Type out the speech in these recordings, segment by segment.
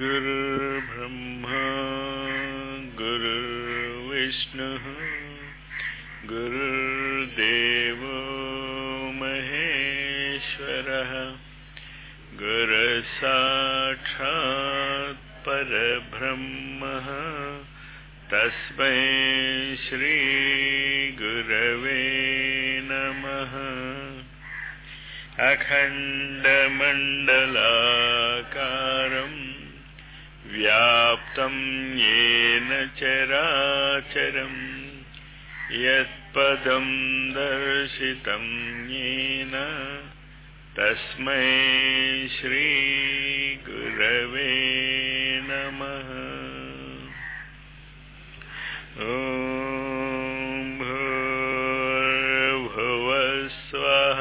गुरुर्ब्रह्मा गुरुर्विष्णुः गुरुर्देवो महेश्वरः गुरुसाक्षात् परब्रह्मः तस्मै श्रीगुरवे नमः अखण्डमण्डलाकारम् व्याप्तं येन चराचरम् यत्पदं दर्शितं येन तस्मै श्रीगुरवे नमः ॐ भूर्भुवस्वः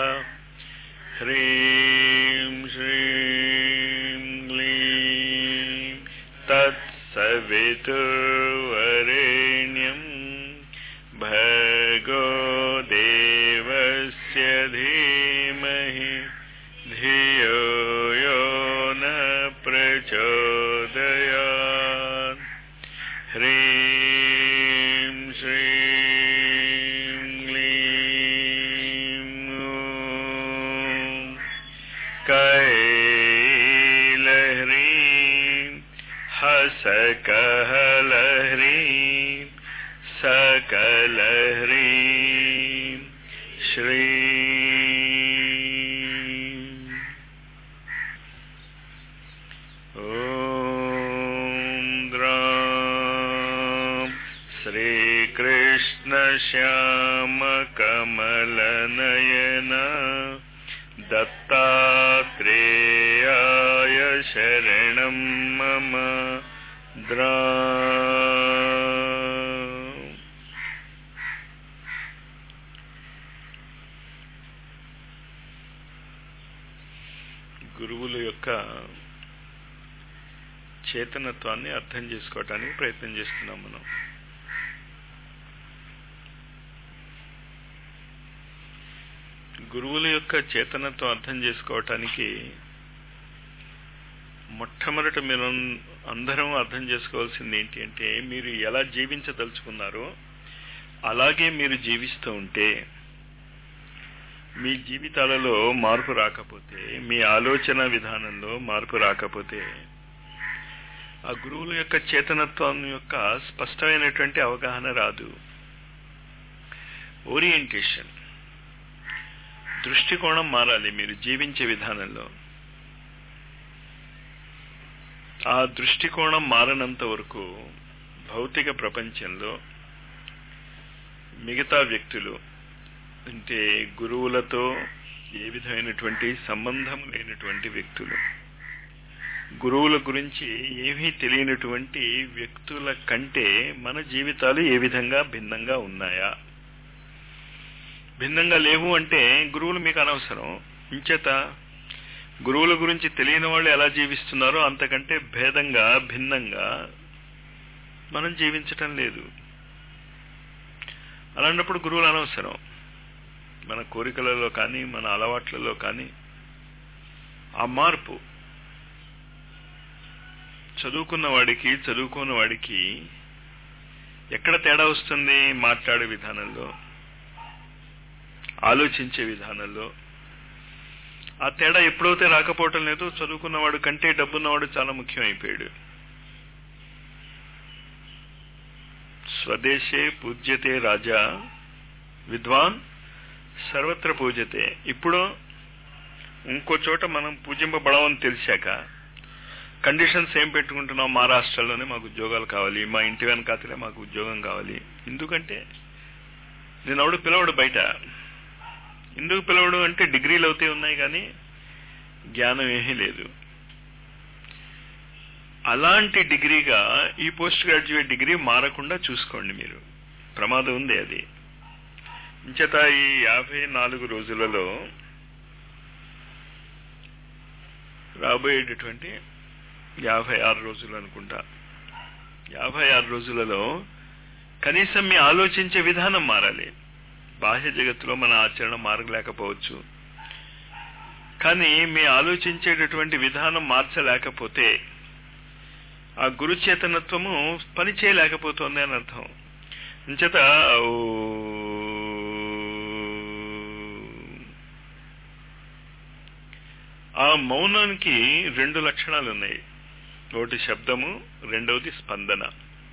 ह्रीं श्रीं क्लीं तत्सवितुर्वरेण्यं भर्गो देवस्य धीमहि धियो यो न प्रचोदयात् ह्रीं श्रीं क्लीं ॐ कैलह्रीं हसकहलह्रीं सकलह्रीं श्रीं ॐ द्रां श्रीकृष्णश्यामकमलनयन दत्तात्रेयाय शरणं मम द्रा గురువుల యొక్క చేతనత్వాన్ని అర్థం చేసుకోవటానికి ప్రయత్నం చేస్తున్నాం మనం గురువుల యొక్క చేతనత్వం అర్థం చేసుకోవటానికి మొట్టమొదట మీరు అందరం అర్థం చేసుకోవాల్సింది ఏంటి అంటే మీరు ఎలా జీవించదలుచుకున్నారో అలాగే మీరు జీవిస్తూ ఉంటే మీ జీవితాలలో మార్పు రాకపోతే మీ ఆలోచన విధానంలో మార్పు రాకపోతే ఆ గురువుల యొక్క చేతనత్వం యొక్క స్పష్టమైనటువంటి అవగాహన రాదు ఓరియంటేషన్ దృష్టికోణం మారాలి మీరు జీవించే విధానంలో ఆ దృష్టికోణం మారనంత వరకు భౌతిక ప్రపంచంలో మిగతా వ్యక్తులు అంటే గురువులతో ఏ విధమైనటువంటి సంబంధం లేనటువంటి వ్యక్తులు గురువుల గురించి ఏమీ తెలియనటువంటి వ్యక్తుల కంటే మన జీవితాలు ఏ విధంగా భిన్నంగా ఉన్నాయా భిన్నంగా లేవు అంటే గురువులు మీకు అనవసరం ఇంచేత గురువుల గురించి తెలియని వాళ్ళు ఎలా జీవిస్తున్నారో అంతకంటే భేదంగా భిన్నంగా మనం జీవించటం లేదు అలాంటప్పుడు గురువులు అనవసరం మన కోరికలలో కానీ మన అలవాట్లలో కానీ ఆ మార్పు చదువుకున్న వాడికి చదువుకున్న వాడికి ఎక్కడ తేడా వస్తుంది మాట్లాడే విధానంలో ఆలోచించే విధానంలో ఆ తేడా ఎప్పుడైతే రాకపోవటం లేదు చదువుకున్నవాడు కంటే డబ్బున్నవాడు చాలా ముఖ్యం అయిపోయాడు స్వదేశే పూజ్యతే రాజా విద్వాన్ సర్వత్ర పూజతే ఇప్పుడు ఇంకో చోట మనం పూజింపబడమని తెలిసాక కండిషన్స్ ఏం పెట్టుకుంటున్నాం మా రాష్ట్రాల్లోనే మాకు ఉద్యోగాలు కావాలి మా ఇంటి వెనకాతలే మాకు ఉద్యోగం కావాలి ఎందుకంటే నేను ఎవడు పిలవడు బయట ఎందుకు పిలవడు అంటే డిగ్రీలు అవుతే ఉన్నాయి కానీ జ్ఞానం ఏమీ లేదు అలాంటి డిగ్రీగా ఈ పోస్ట్ గ్రాడ్యుయేట్ డిగ్రీ మారకుండా చూసుకోండి మీరు ప్రమాదం ఉంది అది ఇంచేత ఈ యాభై నాలుగు రోజులలో రాబోయేటటువంటి యాభై ఆరు రోజులు అనుకుంటా యాభై ఆరు రోజులలో కనీసం మీ ఆలోచించే విధానం మారాలి బాహ్య జగత్తులో మన ఆచరణ మారలేకపోవచ్చు కానీ మీ ఆలోచించేటటువంటి విధానం మార్చలేకపోతే ఆ గురు చేతనత్వము పని చేయలేకపోతుంది అని అర్థం అంచేత ఓ ఆ మౌనానికి రెండు లక్షణాలు ఉన్నాయి ఒకటి శబ్దము రెండవది స్పందన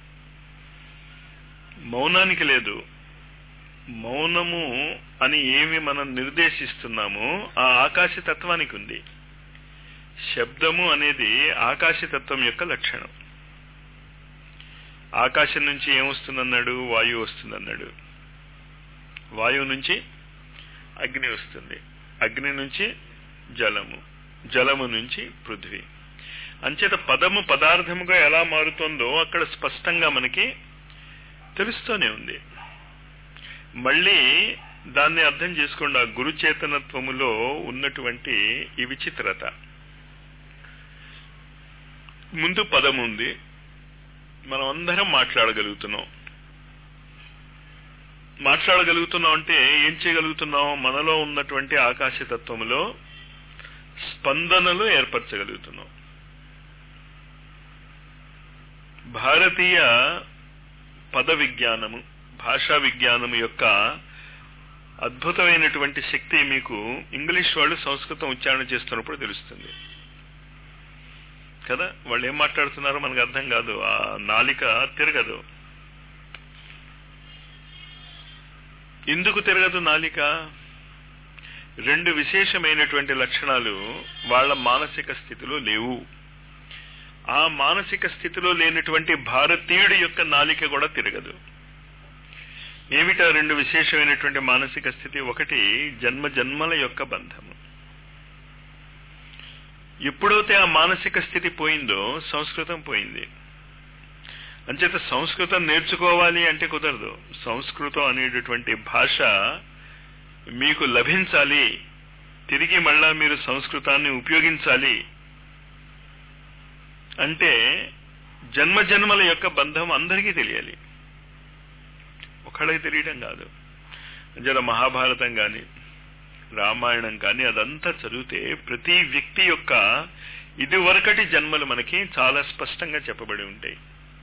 మౌనానికి లేదు మౌనము అని ఏమి మనం నిర్దేశిస్తున్నామో ఆ ఆకాశతత్వానికి ఉంది శబ్దము అనేది ఆకాశతత్వం యొక్క లక్షణం ఆకాశం నుంచి ఏమొస్తుందన్నాడు వాయువు వస్తుందన్నాడు వాయువు నుంచి అగ్ని వస్తుంది అగ్ని నుంచి జలము జలము నుంచి పృథ్వీ అంచేత పదము పదార్థముగా ఎలా మారుతుందో అక్కడ స్పష్టంగా మనకి తెలుస్తూనే ఉంది మళ్ళీ దాన్ని అర్థం చేసుకోండి ఆ గురు చేతనత్వములో ఉన్నటువంటి ఈ విచిత్రత ముందు పదం ఉంది మనం అందరం మాట్లాడగలుగుతున్నాం మాట్లాడగలుగుతున్నాం అంటే ఏం చేయగలుగుతున్నాం మనలో ఉన్నటువంటి ఆకాశతత్వములో స్పందనలు ఏర్పరచగలుగుతున్నాం భారతీయ పద విజ్ఞానము భాషా విజ్ఞానము యొక్క అద్భుతమైనటువంటి శక్తి మీకు ఇంగ్లీష్ వాళ్ళు సంస్కృతం ఉచ్చారణ చేస్తున్నప్పుడు తెలుస్తుంది కదా వాళ్ళు ఏం మాట్లాడుతున్నారో మనకు అర్థం కాదు ఆ నాలిక తిరగదు ఎందుకు తిరగదు నాలిక రెండు విశేషమైనటువంటి లక్షణాలు వాళ్ళ మానసిక స్థితిలో లేవు ఆ మానసిక స్థితిలో లేనటువంటి భారతీయుడి యొక్క నాలిక కూడా తిరగదు ఏమిటా రెండు విశేషమైనటువంటి మానసిక స్థితి ఒకటి జన్మ జన్మల యొక్క బంధము ఎప్పుడైతే ఆ మానసిక స్థితి పోయిందో సంస్కృతం పోయింది అంచేత సంస్కృతం నేర్చుకోవాలి అంటే కుదరదు సంస్కృతం అనేటటువంటి భాష మీకు లభించాలి తిరిగి మళ్ళా మీరు సంస్కృతాన్ని ఉపయోగించాలి అంటే జన్మ జన్మల యొక్క బంధం అందరికీ తెలియాలి ఒకళ్ళకి తెలియడం కాదు అంచేత మహాభారతం కానీ రామాయణం కానీ అదంతా చదివితే ప్రతి వ్యక్తి యొక్క ఇదివరకటి జన్మలు మనకి చాలా స్పష్టంగా చెప్పబడి ఉంటాయి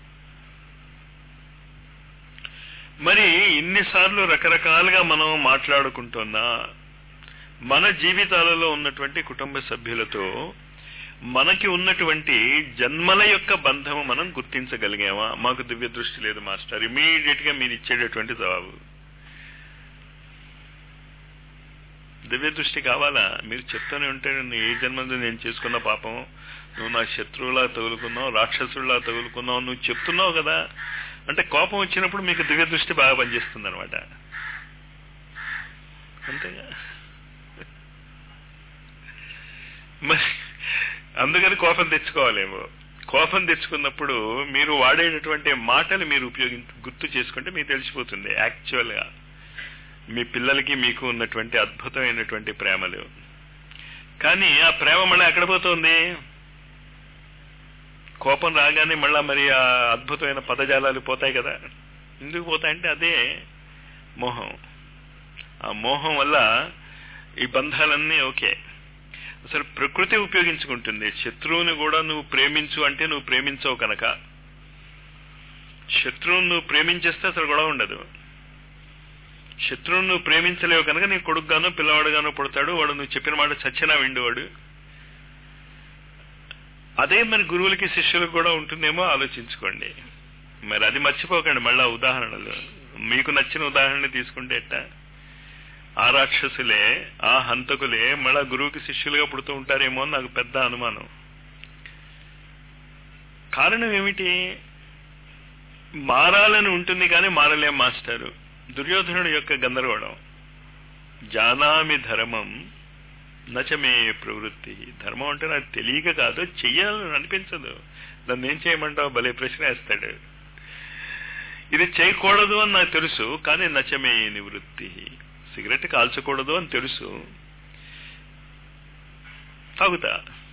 మరి ఇన్నిసార్లు రకరకాలుగా మనం మాట్లాడుకుంటున్నా మన జీవితాలలో ఉన్నటువంటి కుటుంబ సభ్యులతో మనకి ఉన్నటువంటి జన్మల యొక్క బంధము మనం గుర్తించగలిగామా మాకు దివ్య దృష్టి లేదు మాస్టర్ ఇమీడియట్ గా మీరు ఇచ్చేటటువంటి జవాబు దివ్య దృష్టి కావాలా మీరు చెప్తూనే ఉంటే ఏ జన్మలో నేను చేసుకున్న పాపం నువ్వు నా శత్రువులా తగులుకున్నావు రాక్షసుల్లా తగులుకున్నావు నువ్వు చెప్తున్నావు కదా అంటే కోపం వచ్చినప్పుడు మీకు దివ్య దృష్టి బాగా పనిచేస్తుంది అనమాట అంతేగా మరి అందుకని కోపం తెచ్చుకోవాలేమో కోపం తెచ్చుకున్నప్పుడు మీరు వాడేటటువంటి మాటలు మీరు ఉపయోగించి గుర్తు చేసుకుంటే మీకు తెలిసిపోతుంది యాక్చువల్గా మీ పిల్లలకి మీకు ఉన్నటువంటి అద్భుతమైనటువంటి ప్రేమలు కానీ ఆ ప్రేమ మళ్ళీ ఎక్కడ పోతుంది కోపం రాగానే మళ్ళా మరి ఆ అద్భుతమైన పదజాలాలు పోతాయి కదా ఎందుకు పోతాయంటే అదే మోహం ఆ మోహం వల్ల ఈ బంధాలన్నీ ఓకే అసలు ప్రకృతి ఉపయోగించుకుంటుంది శత్రువుని కూడా నువ్వు ప్రేమించు అంటే నువ్వు ప్రేమించవు కనుక శత్రువును నువ్వు ప్రేమించేస్తే అసలు గొడవ ఉండదు శత్రువును నువ్వు ప్రేమించలేవు కనుక నీ కొడుకుగానో పిల్లవాడుగానో పుడతాడు వాడు నువ్వు చెప్పిన మాట చచ్చినా విండువాడు అదే మరి గురువులకి శిష్యులకు కూడా ఉంటుందేమో ఆలోచించుకోండి మరి అది మర్చిపోకండి మళ్ళా ఉదాహరణలు మీకు నచ్చిన ఉదాహరణ తీసుకుంటే ఎట్టా ఆ రాక్షసులే ఆ హంతకులే మళ్ళా గురువుకి శిష్యులుగా పుడుతూ ఉంటారేమో అని నాకు పెద్ద అనుమానం కారణం ఏమిటి మారాలని ఉంటుంది కానీ మారలేం మాస్టారు దుర్యోధనుడు యొక్క గందరగోళం జానామి ధర్మం నచమే ప్రవృత్తి ధర్మం అంటే నాకు తెలియక కాదు చెయ్యాలని అనిపించదు నన్ను ఏం చేయమంటావు భలే ప్రశ్న వేస్తాడు ఇది చేయకూడదు అని నాకు తెలుసు కానీ నచమే నివృత్తి సిగరెట్ కాల్చకూడదు అని తెలుసు తాగుతా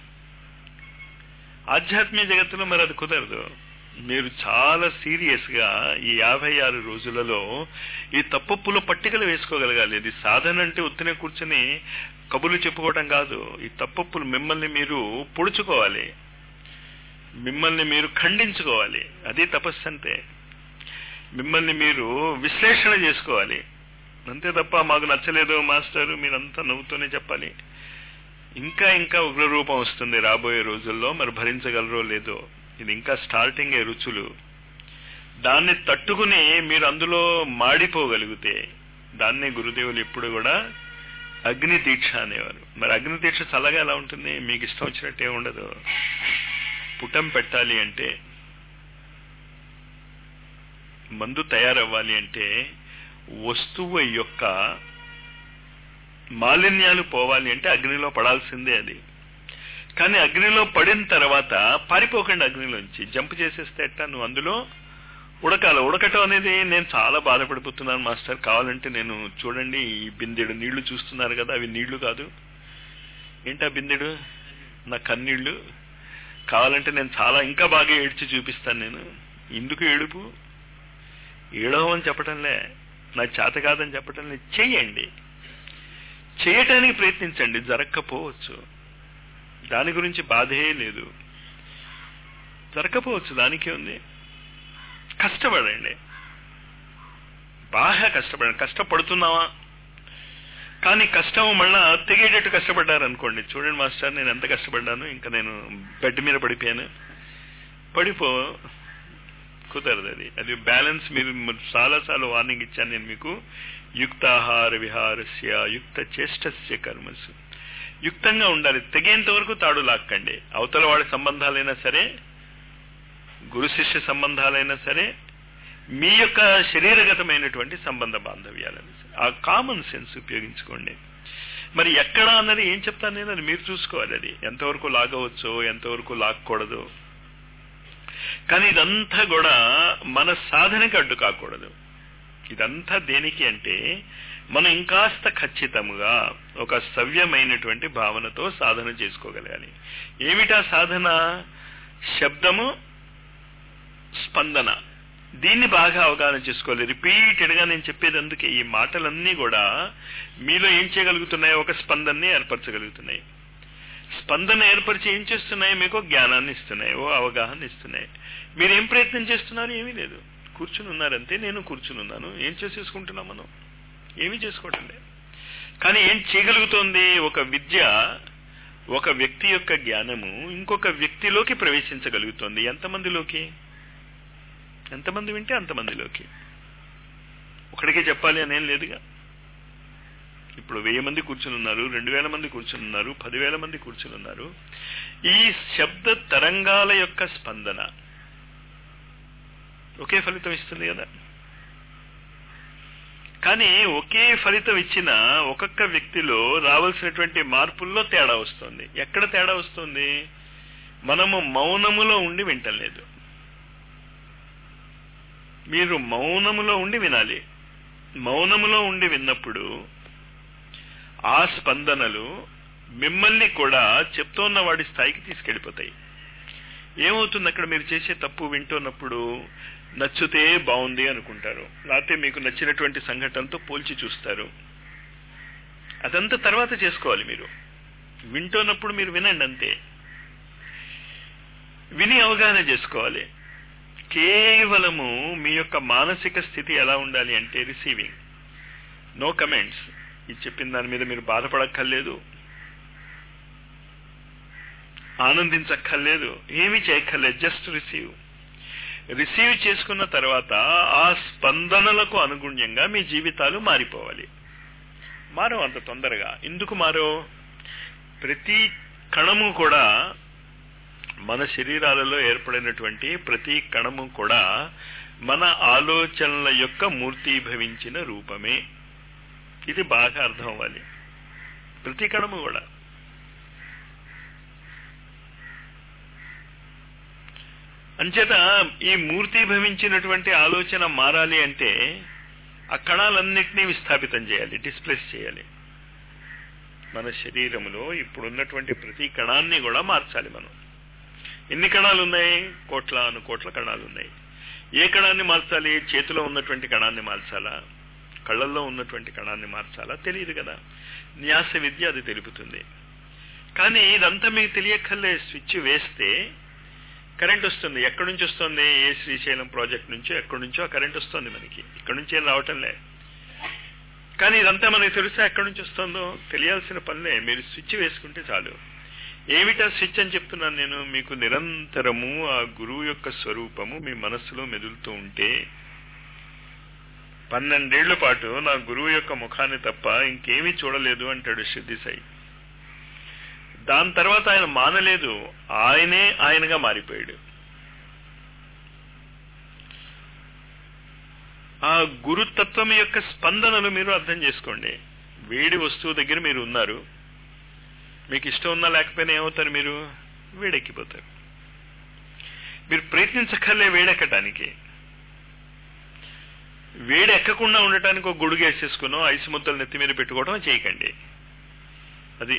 ఆధ్యాత్మిక జగత్తులో మరి అది కుదరదు మీరు చాలా సీరియస్ గా ఈ యాభై ఆరు రోజులలో ఈ తప్పప్పుల పట్టికలు వేసుకోగలగాలి ఇది సాధన అంటే ఉత్తినే కూర్చొని కబుర్లు చెప్పుకోవడం కాదు ఈ తప్పప్పులు మిమ్మల్ని మీరు పొడుచుకోవాలి మిమ్మల్ని మీరు ఖండించుకోవాలి అది తపస్సు అంటే మిమ్మల్ని మీరు విశ్లేషణ చేసుకోవాలి అంతే తప్ప మాకు నచ్చలేదు మాస్టర్ మీరంతా నవ్వుతూనే చెప్పాలి ఇంకా ఇంకా ఉగ్రరూపం వస్తుంది రాబోయే రోజుల్లో మరి భరించగలరో లేదో ఇది ఇంకా స్టార్టింగ్ రుచులు దాన్ని తట్టుకుని మీరు అందులో మాడిపోగలిగితే దాన్నే గురుదేవులు ఎప్పుడు కూడా అగ్ని దీక్ష అనేవారు మరి అగ్ని దీక్ష చల్లగా ఎలా ఉంటుంది మీకు ఇష్టం వచ్చినట్టే ఉండదు పుటం పెట్టాలి అంటే మందు తయారవ్వాలి అంటే వస్తువు యొక్క మాలిన్యాలు పోవాలి అంటే అగ్నిలో పడాల్సిందే అది కానీ అగ్నిలో పడిన తర్వాత పారిపోకండి అగ్నిలోంచి జంప్ చేసేస్తే ఎట్టా నువ్వు అందులో ఉడకాలి ఉడకటం అనేది నేను చాలా బాధపడిపోతున్నాను మాస్టర్ కావాలంటే నేను చూడండి ఈ బిందెడు నీళ్లు చూస్తున్నారు కదా అవి నీళ్లు కాదు ఏంటా బిందెడు నా కన్నీళ్లు కావాలంటే నేను చాలా ఇంకా బాగా ఏడ్చి చూపిస్తాను నేను ఎందుకు ఏడుపు ఏడవని చెప్పటంలే నాకు చేత కాదని చెప్పటంలే చెయ్యండి చేయటానికి ప్రయత్నించండి జరగకపోవచ్చు దాని గురించి బాధే లేదు జరగకపోవచ్చు దానికే ఉంది కష్టపడండి బాగా కష్టపడండి కష్టపడుతున్నావా కానీ కష్టం మళ్ళా తెగేటట్టు కష్టపడ్డారు అనుకోండి చూడండి మాస్టర్ నేను ఎంత కష్టపడ్డాను ఇంకా నేను బెడ్ మీద పడిపోయాను పడిపో కుదరదు అది అది బ్యాలెన్స్ మీరు చాలా సార్లు వార్నింగ్ ఇచ్చాను నేను మీకు యుక్తాహార విహారస్య యుక్త చేష్టస్య కర్మసు యుక్తంగా ఉండాలి తెగేంత వరకు తాడు లాక్కండి అవతల వాడి సంబంధాలైనా సరే గురు శిష్య సంబంధాలైనా సరే మీ యొక్క శరీరగతమైనటువంటి సంబంధ బాంధవ్యాలని ఆ కామన్ సెన్స్ ఉపయోగించుకోండి మరి ఎక్కడ అన్నది ఏం చెప్తాను నేను అది మీరు చూసుకోవాలి అది ఎంతవరకు లాగవచ్చో ఎంతవరకు లాక్కూడదు కానీ ఇదంతా కూడా మన సాధనకి అడ్డు కాకూడదు ఇదంతా దేనికి అంటే మనం ఇంకాస్త ఖచ్చితముగా ఒక సవ్యమైనటువంటి భావనతో సాధన చేసుకోగలగాలి ఏమిటా సాధన శబ్దము స్పందన దీన్ని బాగా అవగాహన చేసుకోవాలి రిపీటెడ్ గా నేను చెప్పేది అందుకే ఈ మాటలన్నీ కూడా మీలో ఏం చేయగలుగుతున్నాయి ఒక స్పందనని ఏర్పరచగలుగుతున్నాయి స్పందన ఏర్పరిచి ఏం చేస్తున్నాయి మీకు జ్ఞానాన్ని ఇస్తున్నాయి ఓ అవగాహన ఇస్తున్నాయి మీరు ఏం ప్రయత్నం చేస్తున్నారు ఏమీ లేదు కూర్చుని ఉన్నారంతే నేను కూర్చుని ఉన్నాను ఏం చేసేసుకుంటున్నాం మనం ఏమీ చేసుకోవటం లేదు కానీ ఏం చేయగలుగుతోంది ఒక విద్య ఒక వ్యక్తి యొక్క జ్ఞానము ఇంకొక వ్యక్తిలోకి ప్రవేశించగలుగుతోంది ఎంతమందిలోకి ఎంతమంది వింటే అంతమందిలోకి ఒకడికే చెప్పాలి అనేం లేదుగా ఇప్పుడు వెయ్యి మంది కూర్చుని ఉన్నారు రెండు వేల మంది కూర్చుని ఉన్నారు పదివేల మంది కూర్చుని ఉన్నారు ఈ శబ్ద తరంగాల యొక్క స్పందన ఒకే ఫలితం ఇస్తుంది కదా కానీ ఒకే ఫలితం ఇచ్చిన ఒక్కొక్క వ్యక్తిలో రావాల్సినటువంటి మార్పుల్లో తేడా వస్తుంది ఎక్కడ తేడా వస్తుంది మనము మౌనములో ఉండి వింటలేదు మీరు మౌనములో ఉండి వినాలి మౌనములో ఉండి విన్నప్పుడు ఆ స్పందనలు మిమ్మల్ని కూడా చెప్తోన్న వాడి స్థాయికి తీసుకెళ్లిపోతాయి ఏమవుతుంది అక్కడ మీరు చేసే తప్పు వింటున్నప్పుడు నచ్చితే బాగుంది అనుకుంటారు లేకపోతే మీకు నచ్చినటువంటి సంఘటనతో పోల్చి చూస్తారు అదంతా తర్వాత చేసుకోవాలి మీరు వింటున్నప్పుడు మీరు వినండి అంతే విని అవగాహన చేసుకోవాలి కేవలము మీ యొక్క మానసిక స్థితి ఎలా ఉండాలి అంటే రిసీవింగ్ నో కమెంట్స్ ఇది చెప్పిన దాని మీద మీరు బాధపడక్కర్లేదు ఆనందించక్కర్లేదు ఏమీ చేయక్కర్లేదు జస్ట్ రిసీవ్ రిసీవ్ చేసుకున్న తర్వాత ఆ స్పందనలకు అనుగుణ్యంగా మీ జీవితాలు మారిపోవాలి మారవు అంత తొందరగా ఎందుకు మారో ప్రతి కణము కూడా మన శరీరాలలో ఏర్పడినటువంటి ప్రతి కణము కూడా మన ఆలోచనల యొక్క మూర్తీభవించిన రూపమే ఇది బాగా అర్థం అవ్వాలి ప్రతి కణము కూడా అంచేత ఈ మూర్తీభవించినటువంటి ఆలోచన మారాలి అంటే ఆ కణాలన్నింటినీ విస్థాపితం చేయాలి డిస్ప్లేస్ చేయాలి మన శరీరంలో ఇప్పుడున్నటువంటి ప్రతి కణాన్ని కూడా మార్చాలి మనం ఎన్ని కణాలు ఉన్నాయి కోట్ల అను కోట్ల కణాలు ఉన్నాయి ఏ కణాన్ని మార్చాలి చేతిలో ఉన్నటువంటి కణాన్ని మార్చాలా కళ్ళల్లో ఉన్నటువంటి కణాన్ని మార్చాలా తెలియదు కదా న్యాస విద్య అది తెలుపుతుంది కానీ ఇదంతా మీకు తెలియక్కర్లే స్విచ్ వేస్తే కరెంట్ వస్తుంది ఎక్కడి నుంచి వస్తుంది ఏ శ్రీశైలం ప్రాజెక్ట్ నుంచో ఎక్కడి నుంచో ఆ కరెంట్ వస్తుంది మనకి ఇక్కడ నుంచి ఏం రావటంలే కానీ ఇదంతా మనకి తెలిస్తే ఎక్కడి నుంచి వస్తుందో తెలియాల్సిన పనిలే మీరు స్విచ్ వేసుకుంటే చాలు ఏమిటా స్విచ్ అని చెప్తున్నాను నేను మీకు నిరంతరము ఆ గురువు యొక్క స్వరూపము మీ మనస్సులో మెదులుతూ ఉంటే పన్నెండేళ్ల పాటు నా గురువు యొక్క ముఖాన్ని తప్ప ఇంకేమీ చూడలేదు అంటాడు సిద్ధి సాయి దాని తర్వాత ఆయన మానలేదు ఆయనే ఆయనగా మారిపోయాడు ఆ గురుతత్వం యొక్క స్పందనలు మీరు అర్థం చేసుకోండి వేడి వస్తువు దగ్గర మీరు ఉన్నారు మీకు ఇష్టం ఉన్నా లేకపోయినా ఏమవుతారు మీరు వేడెక్కిపోతారు మీరు ప్రయత్నించక్కర్లే వేడెక్కటానికి వేడి ఎక్కకుండా ఉండటానికి ఒక గొడుగు వేసేసుకునో ఐసు ముద్దలు నెత్తి మీద పెట్టుకోవడం చేయకండి అది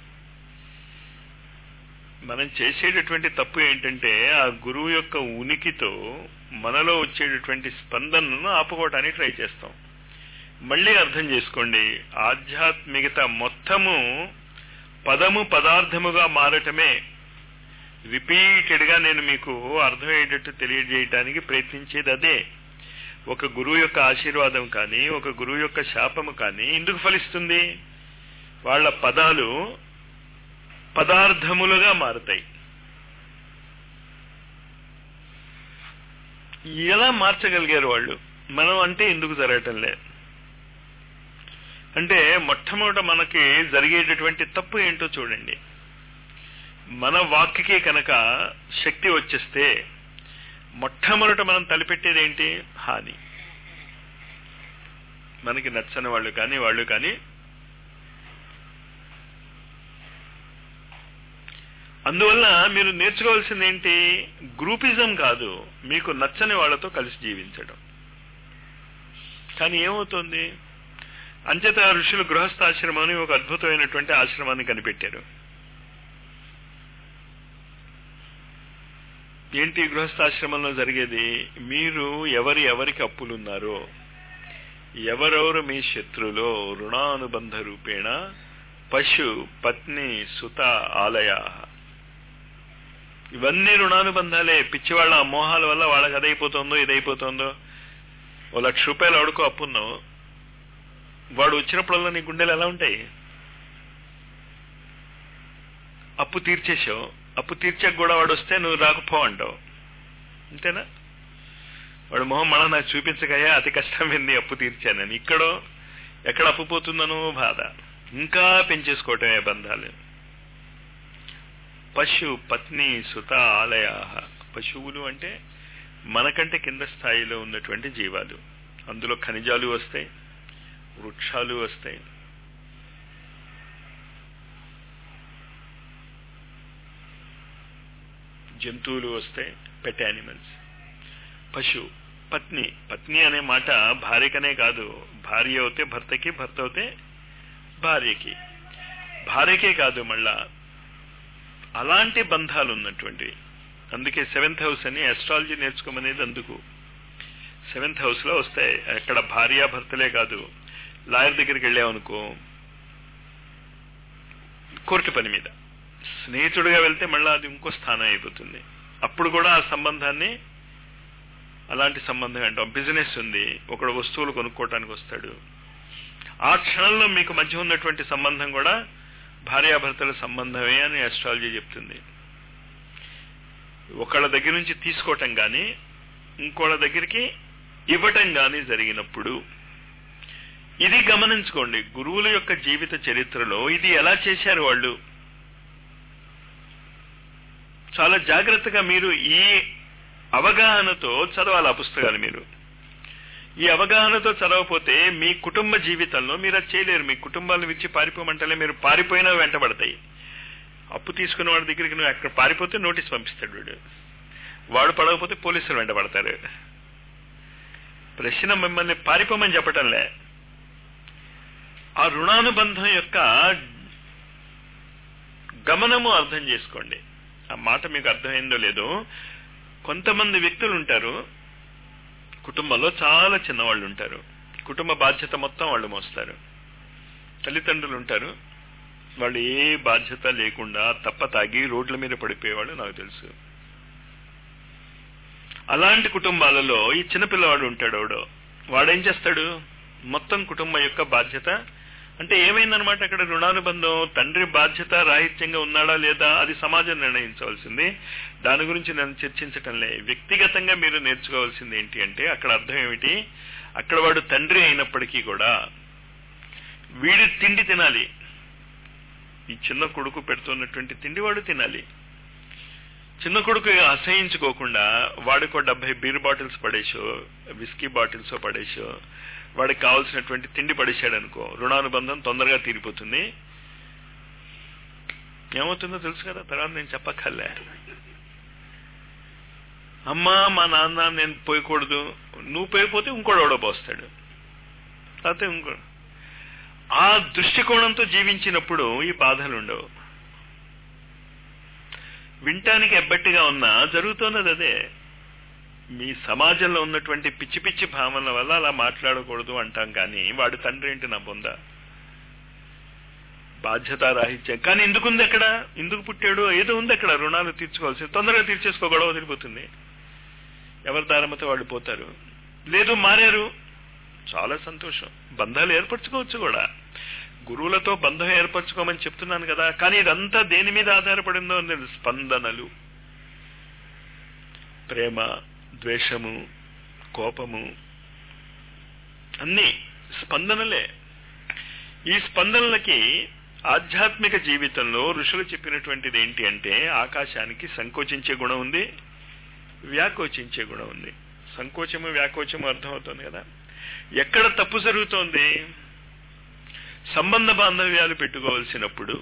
మనం చేసేటటువంటి తప్పు ఏంటంటే ఆ గురువు యొక్క ఉనికితో మనలో వచ్చేటటువంటి స్పందనను ఆపుకోవటానికి ట్రై చేస్తాం మళ్ళీ అర్థం చేసుకోండి ఆధ్యాత్మికత మొత్తము పదము పదార్థముగా మారటమే రిపీటెడ్ గా నేను మీకు అర్థమయ్యేటట్టు తెలియజేయటానికి ప్రయత్నించేది అదే ఒక గురువు యొక్క ఆశీర్వాదం కానీ ఒక గురువు యొక్క శాపము కానీ ఎందుకు ఫలిస్తుంది వాళ్ళ పదాలు పదార్థములుగా మారుతాయి ఎలా మార్చగలిగారు వాళ్ళు మనం అంటే ఎందుకు జరగటం లేదు అంటే మొట్టమొదట మనకి జరిగేటటువంటి తప్పు ఏంటో చూడండి మన వాక్కి కనుక శక్తి వచ్చేస్తే మొట్టమొదట మనం తలపెట్టేది ఏంటి హాని మనకి నచ్చని వాళ్ళు కానీ వాళ్ళు కానీ అందువల్ల మీరు నేర్చుకోవాల్సింది ఏంటి గ్రూపిజం కాదు మీకు నచ్చని వాళ్ళతో కలిసి జీవించడం కానీ ఏమవుతుంది అంచేత ఋషులు గృహస్థాశ్రమం అని ఒక అద్భుతమైనటువంటి ఆశ్రమాన్ని కనిపెట్టారు ఏంటి గృహస్థాశ్రమంలో జరిగేది మీరు ఎవరి ఎవరికి అప్పులున్నారో ఎవరెవరు మీ శత్రులో రుణానుబంధ రూపేణ పశు పత్ని సుత ఆలయ ఇవన్నీ రుణానుబంధాలే పిచ్చివాళ్ళ మోహాల వల్ల వాళ్ళకి అదైపోతుందో ఇదైపోతుందో ఓ లక్ష రూపాయలు అడుకో అప్పున్నావు వాడు వచ్చినప్పుడల్లా నీ గుండెలు ఎలా ఉంటాయి అప్పు తీర్చేసావు అప్పు తీర్చాక కూడా వాడు వస్తే నువ్వు రాకపో అంటావు అంతేనా వాడు మొహం మళ్ళా నాకు చూపించకయ్యా అతి కష్టమైంది అప్పు తీర్చానని ఇక్కడో ఎక్కడ అప్పు పోతుందనో బాధ ఇంకా పెంచేసుకోవటమే బంధాలు పశు పత్ని సుత ఆలయ పశువులు అంటే మనకంటే కింద స్థాయిలో ఉన్నటువంటి జీవాలు అందులో ఖనిజాలు వస్తాయి వృక్షాలు వస్తాయి జంతువులు వస్తాయి పెట్ యానిమల్స్ పశు పత్ని పత్ని అనే మాట భార్యకనే కాదు భార్య అవుతే భర్తకి భర్త అవుతే భార్యకి భార్యకే కాదు మళ్ళా అలాంటి బంధాలు ఉన్నటువంటివి అందుకే సెవెంత్ హౌస్ అని అస్ట్రాలజీ నేర్చుకోమనేది అందుకు సెవెంత్ హౌస్ లో వస్తాయి అక్కడ భార్య భర్తలే కాదు లాయర్ దగ్గరికి వెళ్ళామనుకో కోర్టు పని మీద స్నేహితుడిగా వెళ్తే మళ్ళీ అది ఇంకో స్థానం అయిపోతుంది అప్పుడు కూడా ఆ సంబంధాన్ని అలాంటి సంబంధం అంటాం బిజినెస్ ఉంది ఒకడు వస్తువులు కొనుక్కోవటానికి వస్తాడు ఆ క్షణంలో మీకు మధ్య ఉన్నటువంటి సంబంధం కూడా భార్యాభర్తల సంబంధమే అని అస్ట్రాలజీ చెప్తుంది ఒకళ్ళ దగ్గర నుంచి తీసుకోవటం కానీ ఇంకోళ్ళ దగ్గరికి ఇవ్వటం కానీ జరిగినప్పుడు ఇది గమనించుకోండి గురువుల యొక్క జీవిత చరిత్రలో ఇది ఎలా చేశారు వాళ్ళు చాలా జాగ్రత్తగా మీరు ఈ అవగాహనతో చదవాలి ఆ పుస్తకాలు మీరు ఈ అవగాహనతో చదవకపోతే మీ కుటుంబ జీవితంలో మీరు అది చేయలేరు మీ కుటుంబాలను విడిచి పారిపోమంటలే మీరు పారిపోయినా వెంటబడతాయి అప్పు తీసుకున్న వాడి దగ్గరికి నువ్వు అక్కడ పారిపోతే నోటీస్ పంపిస్తాడు వీడు వాడు పడకపోతే పోలీసులు వెంటబడతారు ప్రశ్న మిమ్మల్ని పారిపోమని చెప్పటంలే ఆ రుణానుబంధం యొక్క గమనము అర్థం చేసుకోండి ఆ మాట మీకు అర్థమైందో లేదో కొంతమంది వ్యక్తులు ఉంటారు కుటుంబంలో చాలా చిన్నవాళ్ళు ఉంటారు కుటుంబ బాధ్యత మొత్తం వాళ్ళు మోస్తారు తల్లిదండ్రులు ఉంటారు వాళ్ళు ఏ బాధ్యత లేకుండా తప్ప తాగి రోడ్ల మీద పడిపోయేవాళ్ళు నాకు తెలుసు అలాంటి కుటుంబాలలో ఈ చిన్నపిల్లవాడు ఉంటాడు వాడు వాడేం చేస్తాడు మొత్తం కుటుంబం యొక్క బాధ్యత అంటే ఏమైందనమాట అక్కడ రుణానుబంధం తండ్రి బాధ్యత రాహిత్యంగా ఉన్నాడా లేదా అది సమాజం నిర్ణయించవలసింది దాని గురించి నేను చర్చించటంలే వ్యక్తిగతంగా మీరు నేర్చుకోవాల్సింది ఏంటి అంటే అక్కడ అర్థం ఏమిటి అక్కడ వాడు తండ్రి అయినప్పటికీ కూడా వీడి తిండి తినాలి ఈ చిన్న కొడుకు పెడుతున్నటువంటి తిండి వాడు తినాలి చిన్న కొడుకు అసహించుకోకుండా వాడికో డెబ్బై బీర్ బాటిల్స్ పడేసో విస్కీ బాటిల్స్ పడేసో వాడికి కావాల్సినటువంటి తిండి పడేశాడు అనుకో రుణానుబంధం తొందరగా తీరిపోతుంది ఏమవుతుందో తెలుసు కదా తర్వాత నేను చెప్పక్కర్లే అమ్మా మా నాన్న నేను పోయకూడదు నువ్వు పోయిపోతే ఇంకోటి ఎవడో పోస్తాడు లేకపోతే ఇంకో ఆ దృష్టికోణంతో జీవించినప్పుడు ఈ బాధలు ఉండవు వింటానికి ఎబ్బట్టిగా ఉన్నా జరుగుతున్నది అదే మీ సమాజంలో ఉన్నటువంటి పిచ్చి పిచ్చి భావనల వల్ల అలా మాట్లాడకూడదు అంటాం కానీ వాడు తండ్రి ఏంటి నా బొంద బాధ్యతారాహిత్యం కానీ ఎందుకు ఉంది అక్కడ ఎందుకు పుట్టాడు ఏదో ఉంది అక్కడ రుణాలు తీర్చుకోవాల్సి తొందరగా తీర్చేసుకో గొడవ తిరిగిపోతుంది ఎవరి దారమతో వాళ్ళు పోతారు లేదు మారారు చాలా సంతోషం బంధాలు ఏర్పరచుకోవచ్చు కూడా గురువులతో బంధం ఏర్పరచుకోమని చెప్తున్నాను కదా కానీ ఇదంతా దేని మీద ఆధారపడిందో అనేది స్పందనలు ప్రేమ ద్వేషము కోపము అన్నీ స్పందనలే ఈ స్పందనలకి ఆధ్యాత్మిక జీవితంలో ఋషులు చెప్పినటువంటిది ఏంటి అంటే ఆకాశానికి సంకోచించే గుణం ఉంది వ్యాకోచించే గుణం ఉంది సంకోచము వ్యాకోచము అర్థమవుతుంది కదా ఎక్కడ తప్పు జరుగుతోంది సంబంధ బాంధవ్యాలు పెట్టుకోవాల్సినప్పుడు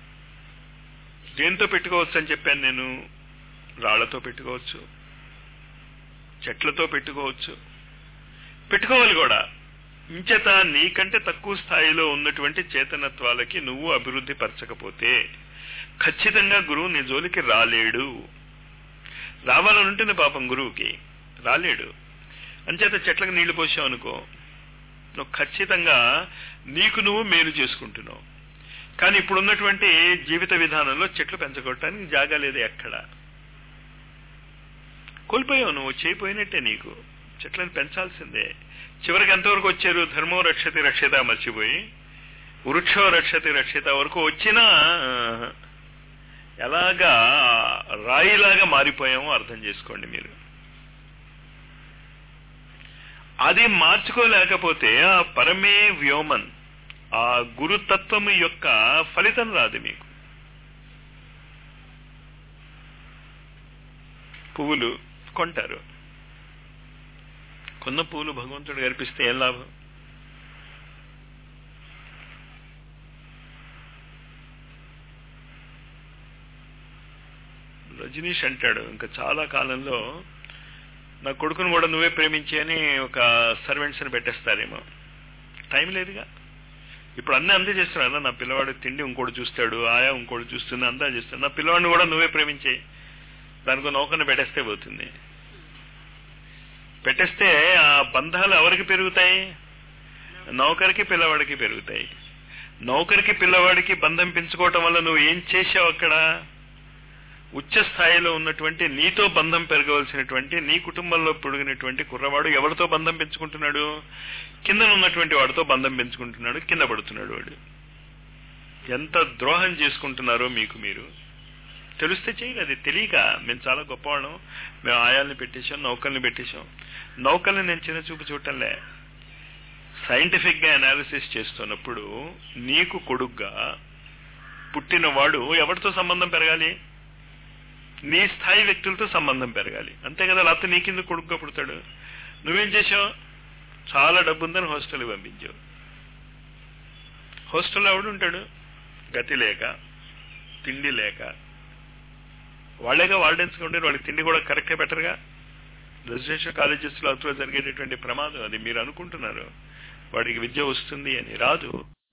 దేంతో పెట్టుకోవచ్చు అని చెప్పాను నేను రాళ్లతో పెట్టుకోవచ్చు చెట్లతో పెట్టుకోవచ్చు పెట్టుకోవాలి కూడా ఇంచేత నీకంటే తక్కువ స్థాయిలో ఉన్నటువంటి చేతనత్వాలకి నువ్వు అభివృద్ధి పరచకపోతే ఖచ్చితంగా గురువు నీ జోలికి రాలేడు రావాలని ఉంటుంది పాపం గురువుకి రాలేడు అంచేత చెట్లకు నీళ్లు పోసావు అనుకో నువ్వు ఖచ్చితంగా నీకు నువ్వు మేలు చేసుకుంటున్నావు కానీ ఇప్పుడున్నటువంటి జీవిత విధానంలో చెట్లు పెంచగొట్టడానికి జాగా లేదు ఎక్కడ కోల్పోయావు నువ్వు చేయిపోయినట్టే నీకు చెట్లను పెంచాల్సిందే చివరికి ఎంతవరకు వచ్చారు ధర్మో రక్షతి రక్షిత మర్చిపోయి వృక్షో రక్షతి రక్షిత వరకు వచ్చినా ఎలాగా రాయిలాగా మారిపోయామో అర్థం చేసుకోండి మీరు అది మార్చుకోలేకపోతే ఆ పరమే వ్యోమన్ ఆ గురుతత్వం యొక్క ఫలితం రాదు మీకు పువ్వులు కొంటారు కొన్న పువ్వులు భగవంతుడు కనిపిస్తే ఏం లాభం రజనీష్ అంటాడు ఇంకా చాలా కాలంలో నా కొడుకును కూడా నువ్వే ప్రేమించి అని ఒక సర్వెంట్స్ని పెట్టేస్తారేమో టైం లేదుగా ఇప్పుడు అన్నీ అంతే చేస్తున్నారు నా పిల్లవాడు తిండి ఇంకోటి చూస్తాడు ఆయా ఇంకోటి చూస్తుంది అంతా చేస్తాడు నా పిల్లవాడిని కూడా నువ్వే ప్రేమించే దానికి నౌకర్ని పెట్టేస్తే పోతుంది పెట్టేస్తే ఆ బంధాలు ఎవరికి పెరుగుతాయి నౌకరికి పిల్లవాడికి పెరుగుతాయి నౌకరికి పిల్లవాడికి బంధం పెంచుకోవటం వల్ల నువ్వు ఏం చేసావు అక్కడ ఉచ్చ స్థాయిలో ఉన్నటువంటి నీతో బంధం పెరగవలసినటువంటి నీ కుటుంబంలో పొడిగినటువంటి కుర్రవాడు ఎవరితో బంధం పెంచుకుంటున్నాడు కింద ఉన్నటువంటి వాడితో బంధం పెంచుకుంటున్నాడు కింద పడుతున్నాడు వాడు ఎంత ద్రోహం చేసుకుంటున్నారో మీకు మీరు తెలిస్తే చేయలేదు అది తెలియక మేము చాలా గొప్పవాళ్ళం మేము ఆయాల్ని పెట్టేశాం నౌకల్ని పెట్టేశాం నౌకల్ని నేను చిన్న చూపు చూడటంలే సైంటిఫిక్ గా అనాలిసిస్ చేస్తున్నప్పుడు నీకు కొడుగ్గా పుట్టినవాడు ఎవరితో సంబంధం పెరగాలి నీ స్థాయి వ్యక్తులతో సంబంధం పెరగాలి అంతే కదా లేకపోతే నీ కింద కొడుకుగా పుడతాడు నువ్వేం చేసావు చాలా డబ్బు ఉందని హాస్టల్కి పంపించావు హాస్టల్లో ఎవడు ఉంటాడు గతి లేక తిండి లేక వాళ్ళేగా వార్డెన్స్గా ఉండేది వాళ్ళకి తిండి కూడా కరెక్ట్గా బెటర్గా రెసిడెన్షియల్ కాలేజెస్లో అతులో జరిగేటటువంటి ప్రమాదం అది మీరు అనుకుంటున్నారు వాడికి విద్య వస్తుంది అని రాదు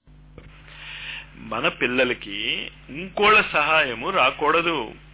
మన పిల్లలకి ఇంకోళ్ళ సహాయము రాకూడదు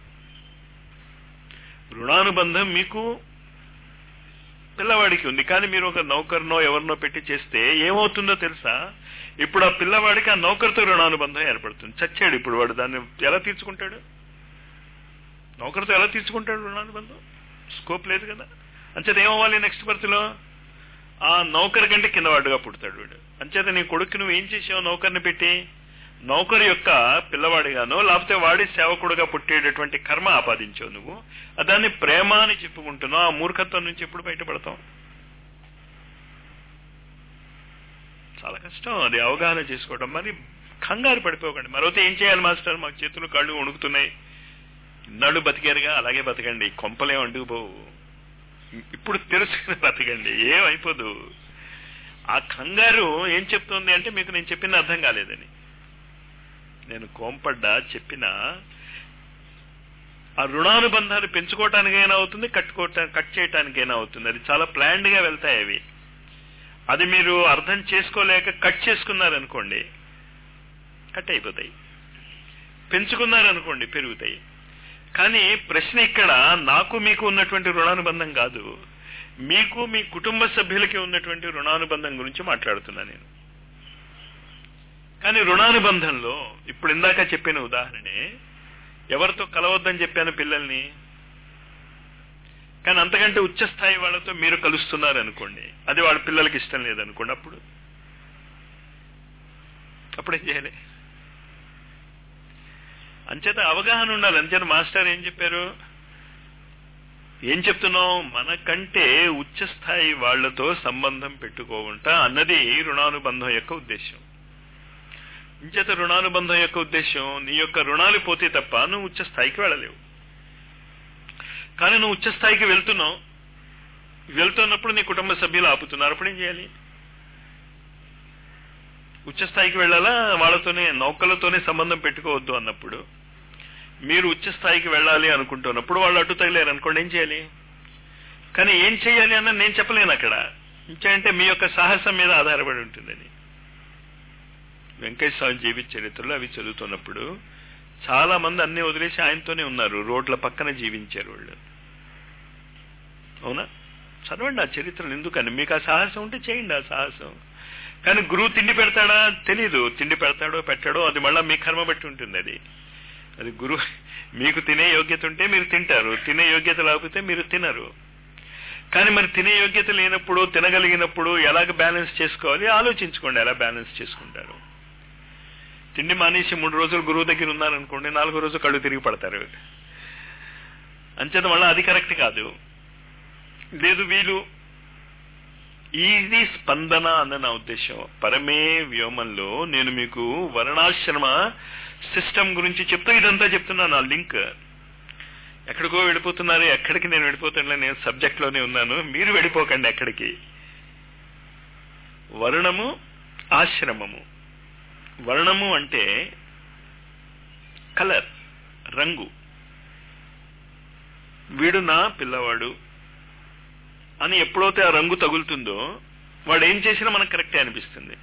రుణానుబంధం మీకు పిల్లవాడికి ఉంది కానీ మీరు ఒక నౌకర్నో ఎవరినో పెట్టి చేస్తే ఏమవుతుందో తెలుసా ఇప్పుడు ఆ పిల్లవాడికి ఆ నౌకర్తో రుణానుబంధం ఏర్పడుతుంది చచ్చాడు ఇప్పుడు వాడు దాన్ని ఎలా తీర్చుకుంటాడు నౌకర్తో ఎలా తీర్చుకుంటాడు రుణానుబంధం స్కోప్ లేదు కదా అంచేత ఏమవ్వాలి నెక్స్ట్ బర్త్లో ఆ నౌకర్ కంటే కింద వాడుగా పుడతాడు వీడు అంచేత నీ కొడుకు నువ్వు ఏం చేసావు నౌకర్ని పెట్టి నౌకరు యొక్క పిల్లవాడిగానో లేకపోతే వాడి సేవకుడుగా పుట్టేటటువంటి కర్మ ఆపాదించావు నువ్వు దాన్ని ప్రేమ అని చెప్పుకుంటున్నావు ఆ మూర్ఖత్వం నుంచి ఎప్పుడు బయటపడతాం చాలా కష్టం అది అవగాహన చేసుకోవడం మరి కంగారు పడిపోకండి మరొకటి ఏం చేయాలి మాస్టర్ మాకు చేతులు కాళ్ళు వణుకుతున్నాయి ఇన్నాళ్ళు బతికారుగా అలాగే బతకండి కొంపలేం అంటుకుపోవు ఇప్పుడు తెలుసుకుని బతకండి ఏమైపోదు ఆ కంగారు ఏం చెప్తుంది అంటే మీకు నేను చెప్పింది అర్థం కాలేదని నేను కోంపడ్డా చెప్పినా ఆ రుణానుబంధాలు పెంచుకోవటానికైనా అవుతుంది కట్టుకోవటా కట్ చేయటానికైనా అవుతుంది అది చాలా ప్లాన్డ్ గా వెళ్తాయి అవి అది మీరు అర్థం చేసుకోలేక కట్ చేసుకున్నారనుకోండి కట్ అయిపోతాయి పెంచుకున్నారనుకోండి పెరుగుతాయి కానీ ప్రశ్న ఇక్కడ నాకు మీకు ఉన్నటువంటి రుణానుబంధం కాదు మీకు మీ కుటుంబ సభ్యులకి ఉన్నటువంటి రుణానుబంధం గురించి మాట్లాడుతున్నా నేను కానీ రుణానుబంధంలో ఇప్పుడు ఇందాక చెప్పిన ఉదాహరణే ఎవరితో కలవద్దని చెప్పాను పిల్లల్ని కానీ అంతకంటే ఉచ్చ స్థాయి వాళ్ళతో మీరు కలుస్తున్నారు అనుకోండి అది వాళ్ళ పిల్లలకి ఇష్టం లేదనుకోండి అప్పుడు అప్పుడేం చేయాలి అంచేత అవగాహన ఉండాలి అంచేత మాస్టర్ ఏం చెప్పారు ఏం చెప్తున్నావు మనకంటే ఉచ్చ స్థాయి వాళ్లతో సంబంధం పెట్టుకోవంట అన్నది రుణానుబంధం యొక్క ఉద్దేశం ఇంచేత రుణానుబంధం యొక్క ఉద్దేశం నీ యొక్క రుణాలు పోతే తప్ప నువ్వు ఉచ్చ స్థాయికి వెళ్ళలేవు కానీ నువ్వు ఉచ్చ స్థాయికి వెళ్తున్నావు వెళ్తున్నప్పుడు నీ కుటుంబ సభ్యులు ఆపుతున్నారు అప్పుడు ఏం చేయాలి ఉచ్చ స్థాయికి వెళ్ళాలా వాళ్ళతోనే నౌకలతోనే సంబంధం పెట్టుకోవద్దు అన్నప్పుడు మీరు ఉచ్చ స్థాయికి వెళ్ళాలి అనుకుంటున్నప్పుడు వాళ్ళు అడ్డు తగిలేరు అనుకోండి ఏం చేయాలి కానీ ఏం చేయాలి అన్న నేను చెప్పలేను అక్కడ ఇంకేంటే మీ యొక్క సాహసం మీద ఆధారపడి ఉంటుందని వెంకటేశ్వర స్వామి జీవిత చరిత్రలో అవి చదువుతున్నప్పుడు చాలా మంది అన్ని వదిలేసి ఆయనతోనే ఉన్నారు రోడ్ల పక్కన జీవించారు వాళ్ళు అవునా చదవండి ఆ చరిత్రలు ఎందుకని మీకు ఆ సాహసం ఉంటే చేయండి ఆ సాహసం కానీ గురువు తిండి పెడతాడా తెలీదు తిండి పెడతాడో పెట్టాడో అది మళ్ళా మీ కర్మ బట్టి ఉంటుంది అది అది గురువు మీకు తినే యోగ్యత ఉంటే మీరు తింటారు తినే యోగ్యత లేకపోతే మీరు తినరు కానీ మరి తినే యోగ్యత లేనప్పుడు తినగలిగినప్పుడు ఎలాగ బ్యాలెన్స్ చేసుకోవాలి ఆలోచించుకోండి ఎలా బ్యాలెన్స్ చేసుకుంటారు తిండి మానేసి మూడు రోజులు గురువు దగ్గర ఉన్నారనుకోండి నాలుగో రోజు కళ్ళు తిరిగి పడతారు అంచేత మళ్ళీ అది కరెక్ట్ కాదు లేదు వీలు ఇది స్పందన అన్న నా ఉద్దేశం పరమే వ్యోమంలో నేను మీకు వర్ణాశ్రమ సిస్టమ్ గురించి చెప్తూ ఇదంతా చెప్తున్నాను ఆ లింక్ ఎక్కడికో వెళ్ళిపోతున్నారు ఎక్కడికి నేను వెళ్ళిపోతున్నా నేను సబ్జెక్ట్ లోనే ఉన్నాను మీరు వెళ్ళిపోకండి ఎక్కడికి వర్ణము ఆశ్రమము వర్ణము అంటే కలర్ రంగు వీడు నా పిల్లవాడు అని ఎప్పుడైతే ఆ రంగు తగులుతుందో వాడు ఏం చేసినా మనకు కరెక్టే అనిపిస్తుంది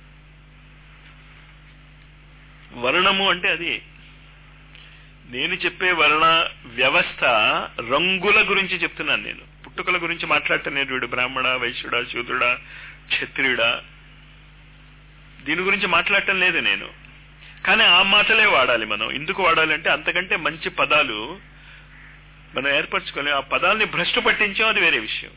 వర్ణము అంటే అది నేను చెప్పే వర్ణ వ్యవస్థ రంగుల గురించి చెప్తున్నాను నేను పుట్టుకల గురించి మాట్లాడటం లేదు వీడు బ్రాహ్మణ వైశ్యుడా శూద్రుడా క్షత్రియుడా దీని గురించి మాట్లాడటం లేదు నేను కానీ ఆ మాటలే వాడాలి మనం ఎందుకు వాడాలంటే అంతకంటే మంచి పదాలు మనం ఏర్పరచుకోలేం ఆ పదాలని భ్రష్టు పట్టించాం అది వేరే విషయం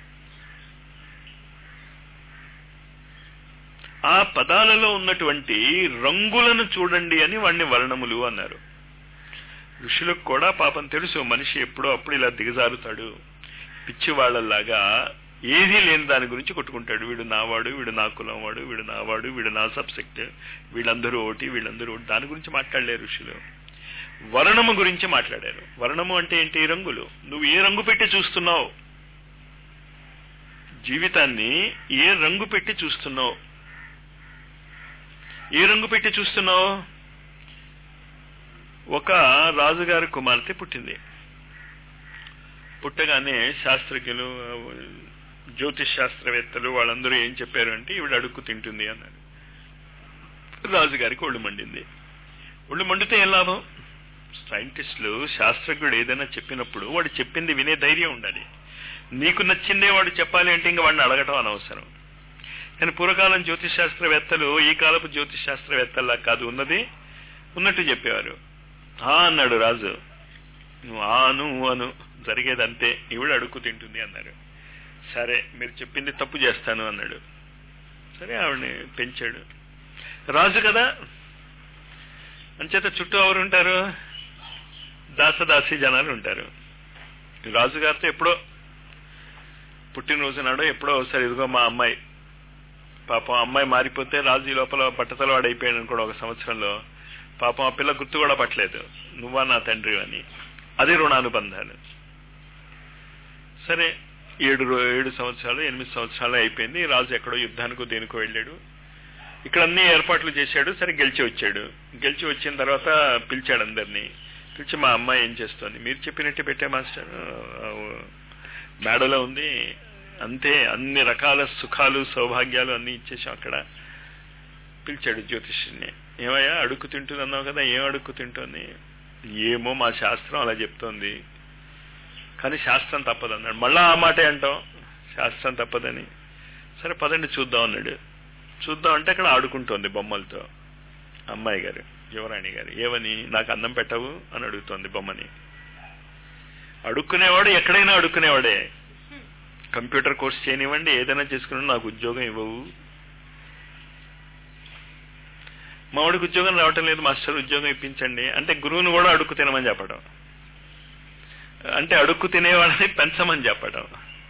ఆ పదాలలో ఉన్నటువంటి రంగులను చూడండి అని వాడిని వర్ణములు అన్నారు ఋషులకు కూడా పాపం తెలుసు మనిషి ఎప్పుడో అప్పుడు ఇలా దిగజారుతాడు పిచ్చి వాళ్ళలాగా ఏదీ లేని దాని గురించి కొట్టుకుంటాడు వీడు నావాడు వీడు నా కులం వాడు వీడు నావాడు వీడు నా సబ్సెక్ట్ వీళ్ళందరూ ఒకటి వీళ్ళందరూ ఒకటి దాని గురించి మాట్లాడలేరు ఋషులు వర్ణము గురించి మాట్లాడారు వర్ణము అంటే ఏంటి రంగులు నువ్వు ఏ రంగు పెట్టి చూస్తున్నావు జీవితాన్ని ఏ రంగు పెట్టి చూస్తున్నావు ఏ రంగు పెట్టి చూస్తున్నావు ఒక రాజుగారి కుమార్తె పుట్టింది పుట్టగానే శాస్త్రజ్ఞులు జ్యోతిష్ శాస్త్రవేత్తలు వాళ్ళందరూ ఏం చెప్పారు అంటే ఈవిడ అడుక్కు తింటుంది అన్నారు రాజుగారికి ఒళ్ళు మండింది ఒళ్ళు మండితే ఏం లాభం సైంటిస్టులు శాస్త్రజ్ఞుడు ఏదైనా చెప్పినప్పుడు వాడు చెప్పింది వినే ధైర్యం ఉండాలి నీకు నచ్చిందే వాడు చెప్పాలి అంటే ఇంకా వాడిని అడగటం అనవసరం కానీ పూర్వకాలం జ్యోతిష్ శాస్త్రవేత్తలు ఈ కాలపు జ్యోతిష్ శాస్త్రవేత్తల్లా కాదు ఉన్నది ఉన్నట్టు చెప్పేవారు ఆ అన్నాడు రాజు నువ్వు ఆను అను జరిగేది అంతే ఈవిడ అడుక్కు తింటుంది అన్నారు సరే మీరు చెప్పింది తప్పు చేస్తాను అన్నాడు సరే ఆవిడని పెంచాడు రాజు కదా అంచేత చుట్టూ ఎవరు ఉంటారు దాసదాసి జనాలు ఉంటారు రాజుగారితో ఎప్పుడో పుట్టినరోజు నాడో ఎప్పుడో ఒకసారి ఇదిగో మా అమ్మాయి పాపం అమ్మాయి మారిపోతే రాజు ఈ లోపల బట్టతల వాడైపోయాడు అనుకోండి ఒక సంవత్సరంలో పాపం ఆ పిల్ల గుర్తు కూడా పట్టలేదు నువ్వా నా తండ్రి అని అది రుణానుబంధాలు సరే ఏడు రో- ఏడు సంవత్సరాలు ఎనిమిది సంవత్సరాలు అయిపోయింది రాజు ఎక్కడో యుద్ధానికో దేనికో వెళ్ళాడు ఇక్కడ అన్ని ఏర్పాట్లు చేశాడు సరే గెలిచి వచ్చాడు గెలిచి వచ్చిన తర్వాత పిలిచాడు అందరినీ పిలిచి మా అమ్మాయి ఏం చేస్తోంది మీరు చెప్పినట్టు పెట్టే మాస్టర్ ఆ, మేడలో ఉంది అంతే అన్ని రకాల సుఖాలు సౌభాగ్యాలు అన్ని ఇచ్చేసాం అక్కడ పిలిచాడు జ్యోతిష్యుని ఏమయ్యా అడుక్కు తింటుంది అన్నావు కదా ఏం అడుక్కు తింటుంది ఏమో మా శాస్త్రం అలా చెప్తోంది కానీ శాస్త్రం తప్పదు అన్నాడు మళ్ళా ఆ మాటే అంటాం శాస్త్రం తప్పదని సరే పదండి చూద్దాం అన్నాడు చూద్దాం అంటే అక్కడ ఆడుకుంటోంది బొమ్మలతో అమ్మాయి గారు యువరాణి గారు ఏమని నాకు అన్నం పెట్టవు అని అడుగుతోంది బొమ్మని అడుక్కునేవాడు ఎక్కడైనా అడుక్కునేవాడే కంప్యూటర్ కోర్స్ చేయనివ్వండి ఏదైనా చేసుకుని నాకు ఉద్యోగం ఇవ్వవు మా వాడికి ఉద్యోగం రావటం లేదు మాస్టర్ ఉద్యోగం ఇప్పించండి అంటే గురువుని కూడా అడుక్కు తినమని చెప్పడం అంటే అడుక్కు తినేవాళ్ళని పెంచమని చెప్పడం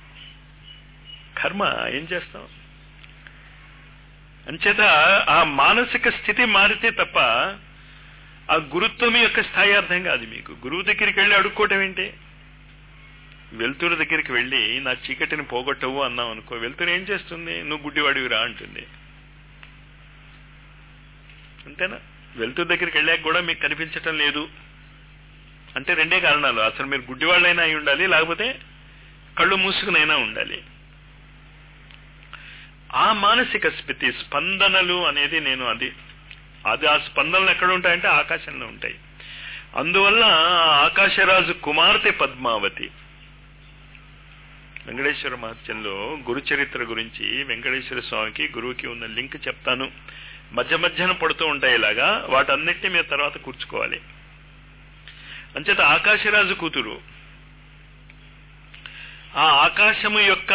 కర్మ ఏం చేస్తాం అంచేత ఆ మానసిక స్థితి మారితే తప్ప ఆ గురుత్వం యొక్క స్థాయి అర్థం కాదు మీకు గురువు దగ్గరికి వెళ్ళి అడుక్కోవటం ఏంటి వెలుతురు దగ్గరికి వెళ్ళి నా చీకటిని పోగొట్టవు అన్నావు అనుకో వెలుతురు ఏం చేస్తుంది నువ్వు గుడ్డివాడివిరా అంటుంది అంతేనా వెలుతురు దగ్గరికి వెళ్ళాక కూడా మీకు కనిపించటం లేదు అంటే రెండే కారణాలు అసలు మీరు గుడ్డివాళ్ళైనా అయి ఉండాలి లేకపోతే కళ్ళు మూసుకునైనా ఉండాలి ఆ మానసిక స్థితి స్పందనలు అనేది నేను అది అది ఆ స్పందనలు ఎక్కడ ఉంటాయంటే ఆకాశంలో ఉంటాయి అందువల్ల ఆ ఆకాశరాజు కుమార్తె పద్మావతి వెంకటేశ్వర మహత్యంలో గురు చరిత్ర గురించి వెంకటేశ్వర స్వామికి గురువుకి ఉన్న లింక్ చెప్తాను మధ్య మధ్యన పడుతూ ఉంటాయి ఇలాగా వాటన్నిటిని మీరు తర్వాత కూర్చుకోవాలి అంచేత ఆకాశరాజు కూతురు ఆ ఆకాశము యొక్క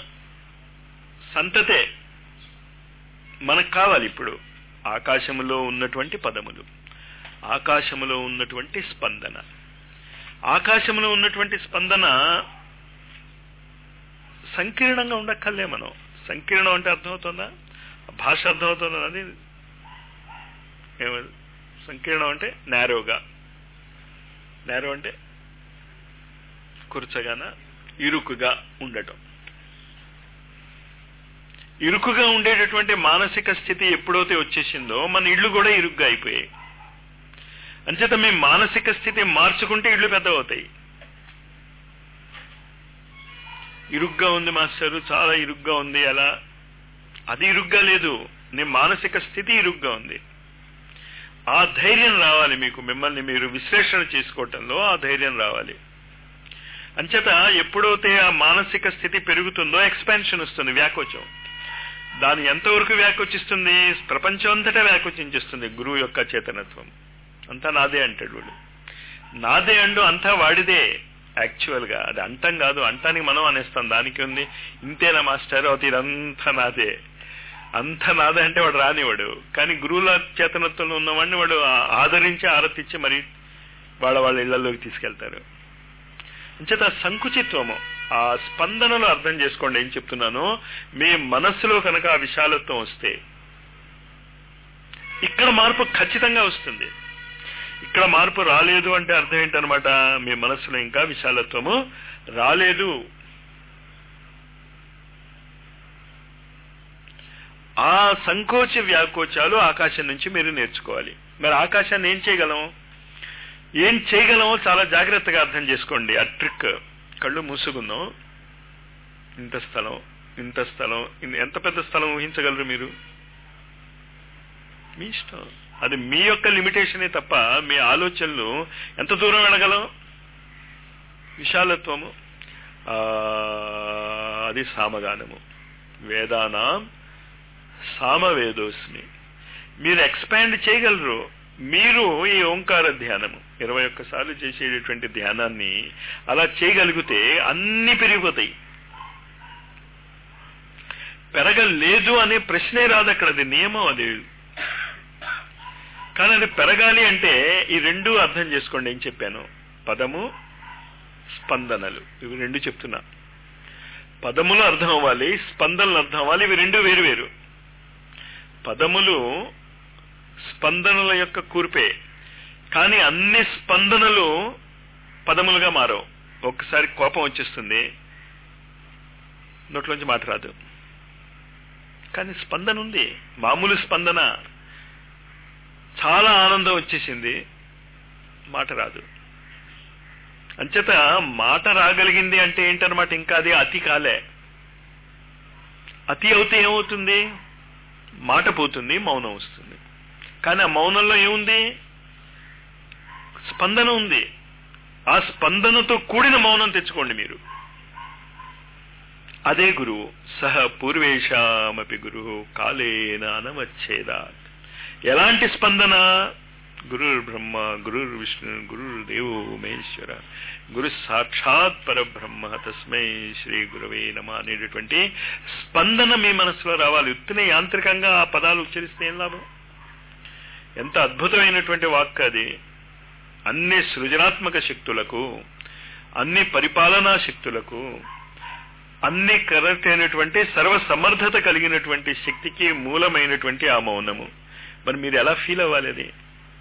సంతతే మనకు కావాలి ఇప్పుడు ఆకాశములో ఉన్నటువంటి పదములు ఆకాశములో ఉన్నటువంటి స్పందన ఆకాశములో ఉన్నటువంటి స్పందన సంకీర్ణంగా ఉండక్కర్లే మనం సంకీర్ణం అంటే అర్థమవుతుందా భాష అర్థమవుతుందా అది ఏమ సంకీర్ణం అంటే నేరోగా నేరో అంటే కుర్చగాన ఇరుకుగా ఉండటం ఇరుకుగా ఉండేటటువంటి మానసిక స్థితి ఎప్పుడైతే వచ్చేసిందో మన ఇళ్ళు కూడా ఇరుగ్గా అయిపోయాయి అంచేత మీ మానసిక స్థితి మార్చుకుంటే ఇళ్ళు పెద్దవవుతాయి ఇరుగ్గా ఉంది మాస్టరు చాలా ఇరుగ్గా ఉంది అలా అది ఇరుగ్గా లేదు నీ మానసిక స్థితి ఇరుగ్గా ఉంది ఆ ధైర్యం రావాలి మీకు మిమ్మల్ని మీరు విశ్లేషణ చేసుకోవటంలో ఆ ధైర్యం రావాలి అంచేత ఎప్పుడైతే ఆ మానసిక స్థితి పెరుగుతుందో ఎక్స్పాన్షన్ వస్తుంది వ్యాకోచం దాని ఎంతవరకు వ్యాకోచిస్తుంది ప్రపంచం అంతటా వ్యాకోచించేస్తుంది గురువు యొక్క చేతనత్వం అంతా నాదే అంటాడు వాడు నాదే అండు అంతా వాడిదే యాక్చువల్ గా అది అంటం కాదు అంటానికి మనం అనేస్తాం దానికి ఉంది ఇంతేనా మాస్టర్ అవుతుంది ఇదంతా నాదే అంత నాదే అంటే వాడు రానివాడు కానీ గురువుల చేతనత్వంలో ఉన్నవాడిని వాడు ఆ- ఆదరించి ఆరతిచ్చి మరి వాళ్ళ వాళ్ళ ఇళ్లలోకి తీసుకెళ్తారు అంచేత సంకుచిత్వము ఆ స్పందనలు అర్థం చేసుకోండి ఏం చెప్తున్నాను మీ మనస్సులో కనుక ఆ విశాలత్వం వస్తే ఇక్కడ మార్పు ఖచ్చితంగా వస్తుంది ఇక్కడ మార్పు రాలేదు అంటే అర్థం ఏంటనమాట మీ మనస్సులో ఇంకా విశాలత్వము రాలేదు ఆ సంకోచ వ్యాకోచాలు ఆకాశం నుంచి మీరు నేర్చుకోవాలి మరి ఆకాశాన్ని ఏం చేయగలం ఏం చేయగలమో చాలా జాగ్రత్తగా అర్థం చేసుకోండి ఆ ట్రిక్ కళ్ళు మూసుకుందాం ఇంత స్థలం ఇంత స్థలం ఇన్- ఎంత పెద్ద స్థలం ఊహించగలరు మీరు మీ ఇష్టం అది మీ యొక్క లిమిటేషనే తప్ప మీ ఆలోచనలు ఎంత దూరం వెళ్ళగలం విశాలత్వము ఆ, అది సామగానము వేదానాం సామవేదోస్మి మీరు ఎక్స్పాండ్ చేయగలరు మీరు ఈ ఓంకార ధ్యానము ఇరవై ఒక్కసార్లు చేసేటటువంటి ధ్యానాన్ని అలా చేయగలిగితే అన్ని పెరిగిపోతాయి పెరగలేదు అనే ప్రశ్నే రాదు అక్కడ అది నియమం అది కానీ అది పెరగాలి అంటే ఈ రెండు అర్థం చేసుకోండి ఏం చెప్పాను పదము స్పందనలు ఇవి రెండు చెప్తున్నా పదములు అర్థం అవ్వాలి స్పందనలు అర్థం అవ్వాలి ఇవి రెండు వేరు వేరు పదములు స్పందనల యొక్క కూర్పే కానీ అన్ని స్పందనలు పదములుగా మారవు ఒక్కసారి కోపం వచ్చేస్తుంది నోట్లోంచి మాట రాదు కానీ స్పందన ఉంది మామూలు స్పందన చాలా ఆనందం వచ్చేసింది మాట రాదు అంచేత మాట రాగలిగింది అంటే ఏంటన్నమాట ఇంకా అది అతి కాలే అతి అవుతే ఏమవుతుంది మాట పోతుంది మౌనం వస్తుంది కానీ ఆ మౌనంలో ఏముంది స్పందన ఉంది ఆ స్పందనతో కూడిన మౌనం తెచ్చుకోండి మీరు అదే గురువు సహ పూర్వేషామపి గురువు కాలేన అనవచ్చేదాత్ ఎలాంటి స్పందన గురుర్ బ్రహ్మ గురుర్ విష్ణు గురుర్ దేవో మహేశ్వర గురు సాక్షాత్ పరబ్రహ్మ తస్మై శ్రీ గురవే నమ అనేటటువంటి స్పందన మీ మనసులో రావాలి ఉత్తిన యాంత్రికంగా ఆ పదాలు ఉచ్చరిస్తే ఏం లాభం ఎంత అద్భుతమైనటువంటి వాక్ అది అన్ని సృజనాత్మక శక్తులకు అన్ని పరిపాలనా శక్తులకు అన్ని కరెక్ట్ అయినటువంటి సర్వ సమర్థత కలిగినటువంటి శక్తికి మూలమైనటువంటి ఆ మౌనము మరి మీరు ఎలా ఫీల్ అవ్వాలి అది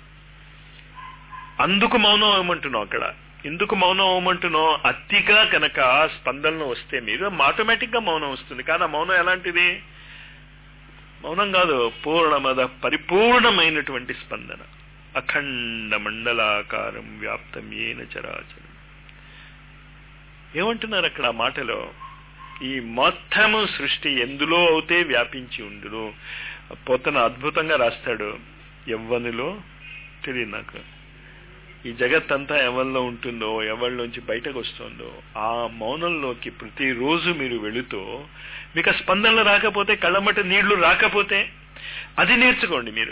అందుకు మౌనం అవ్వమంటున్నావు అక్కడ ఎందుకు మౌనం అవ్వమంటున్నావు అతిగా కనుక స్పందనలు వస్తే మీరు ఆటోమేటిక్ గా మౌనం వస్తుంది కానీ ఆ మౌనం ఎలాంటిది మౌనం కాదు పూర్ణమద పరిపూర్ణమైనటువంటి స్పందన అఖండ మండలాకారం వ్యాప్తం ఏన చరాచరం ఏమంటున్నారు అక్కడ ఆ మాటలో ఈ మొత్తము సృష్టి ఎందులో అవుతే వ్యాపించి ఉండును పోతన అద్భుతంగా రాస్తాడు ఎవ్వనిలో తెలియదు నాకు ఈ జగత్ అంతా ఎవరిలో ఉంటుందో ఎవరిలోంచి బయటకు వస్తుందో ఆ మౌనంలోకి ప్రతిరోజు మీరు వెళుతూ మీకు ఆ స్పందనలు రాకపోతే కళ్ళమట నీళ్లు రాకపోతే అది నేర్చుకోండి మీరు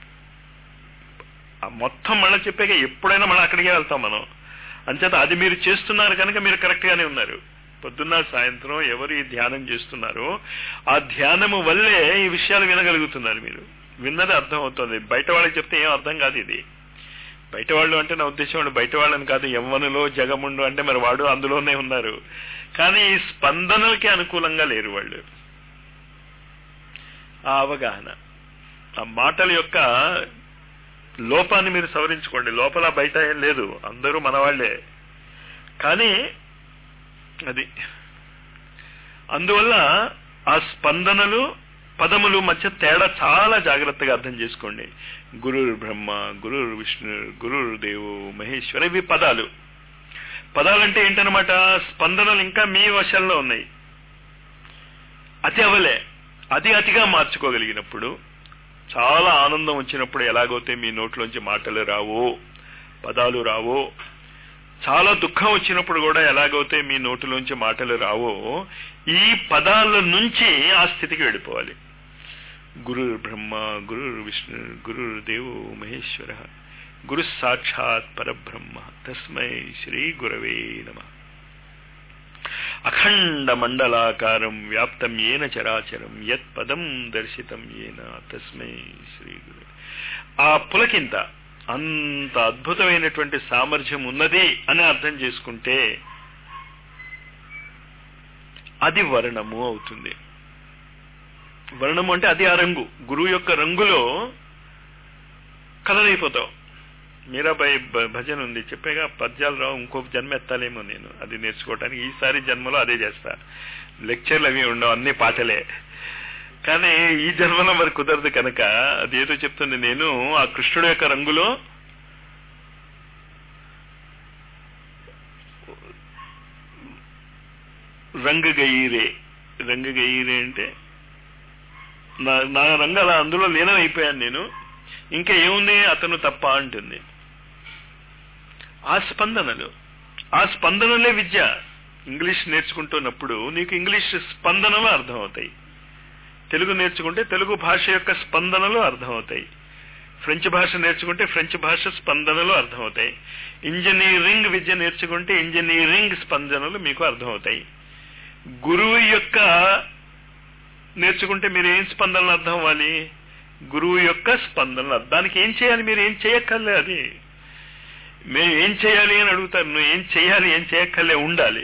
ఆ మొత్తం మళ్ళీ చెప్పాక ఎప్పుడైనా మళ్ళీ అక్కడికే వెళ్తాం మనం అంచేత అది మీరు చేస్తున్నారు కనుక మీరు కరెక్ట్ గానే ఉన్నారు పొద్దున్న సాయంత్రం ఎవరు ఈ ధ్యానం చేస్తున్నారో ఆ ధ్యానము వల్లే ఈ విషయాలు వినగలుగుతున్నారు మీరు విన్నది అర్థం అవుతుంది బయట వాళ్ళకి చెప్తే ఏం అర్థం కాదు ఇది బయట వాళ్ళు అంటే నా ఉద్దేశం వాడు బయట వాళ్ళని కాదు యవ్వనులో జగముండు అంటే మరి వాడు అందులోనే ఉన్నారు కానీ ఈ స్పందనలకి అనుకూలంగా లేరు వాళ్ళు ఆ అవగాహన ఆ మాటల యొక్క లోపాన్ని మీరు సవరించుకోండి లోపల బయట ఏం లేదు అందరూ మనవాళ్లే కానీ అది అందువల్ల ఆ స్పందనలు పదములు మధ్య తేడా చాలా జాగ్రత్తగా అర్థం చేసుకోండి గురుర్ బ్రహ్మ గురుర్ విష్ణు గురుర్ దేవు మహేశ్వర ఇవి పదాలు పదాలంటే ఏంటనమాట స్పందనలు ఇంకా మీ వశంలో ఉన్నాయి అతి అవలే అతి అతిగా మార్చుకోగలిగినప్పుడు చాలా ఆనందం వచ్చినప్పుడు ఎలాగైతే మీ నోట్లోంచి మాటలు రావో పదాలు రావో చాలా దుఃఖం వచ్చినప్పుడు కూడా ఎలాగైతే మీ నోటిలోంచి మాటలు రావో ఈ పదాల నుంచి ఆ స్థితికి వెళ్ళిపోవాలి గురు బ్రహ్మ గురు విష్ణు గురు దేవో మహేశ్వర గురు సాక్షాత్ పరబ్రహ్మ తస్మై శ్రీ గురవే నమ అఖండ మండలాకారం వ్యాప్తం ఏన చరాచరం యత్ పదం దర్శితం ఏన తస్మై శ్రీ గురు ఆ పులకింత అంత అద్భుతమైనటువంటి సామర్థ్యం ఉన్నది అని అర్థం చేసుకుంటే అది వర్ణము అవుతుంది వర్ణము అంటే అది ఆ రంగు గురువు యొక్క రంగులో కలర్ అయిపోతావు మీరాబాయి భజన ఉంది చెప్పేగా పద్యాలు రావు ఇంకో జన్మ ఎత్తాలేమో నేను అది నేర్చుకోవడానికి ఈసారి జన్మలో అదే చేస్తా లెక్చర్లు అవి ఉండవు అన్ని పాటలే కానీ ఈ జన్మలో మరి కుదరదు కనుక అది ఏదో చెప్తుంది నేను ఆ కృష్ణుడు యొక్క రంగులో రంగు గయ్యిరే రంగు గయ్యిరే అంటే నా నా రంగు అలా అందులో లీనం అయిపోయాను నేను ఇంకా ఏముంది అతను తప్ప అంటుంది ఆ స్పందనలు ఆ స్పందనలే విద్య ఇంగ్లీష్ నేర్చుకుంటున్నప్పుడు నీకు ఇంగ్లీష్ స్పందనలు అర్థమవుతాయి తెలుగు నేర్చుకుంటే తెలుగు భాష యొక్క స్పందనలు అర్థమవుతాయి ఫ్రెంచ్ భాష నేర్చుకుంటే ఫ్రెంచ్ భాష స్పందనలు అర్థమవుతాయి ఇంజనీరింగ్ విద్య నేర్చుకుంటే ఇంజనీరింగ్ స్పందనలు మీకు అర్థమవుతాయి గురువు యొక్క నేర్చుకుంటే మీరు ఏం స్పందనలు అర్థం అవ్వాలి గురువు యొక్క స్పందనలు దానికి ఏం చేయాలి మీరు ఏం చేయక్కర్లే అది మేము ఏం చేయాలి అని అడుగుతారు నువ్వు ఏం చేయాలి ఏం చేయక్కర్లే ఉండాలి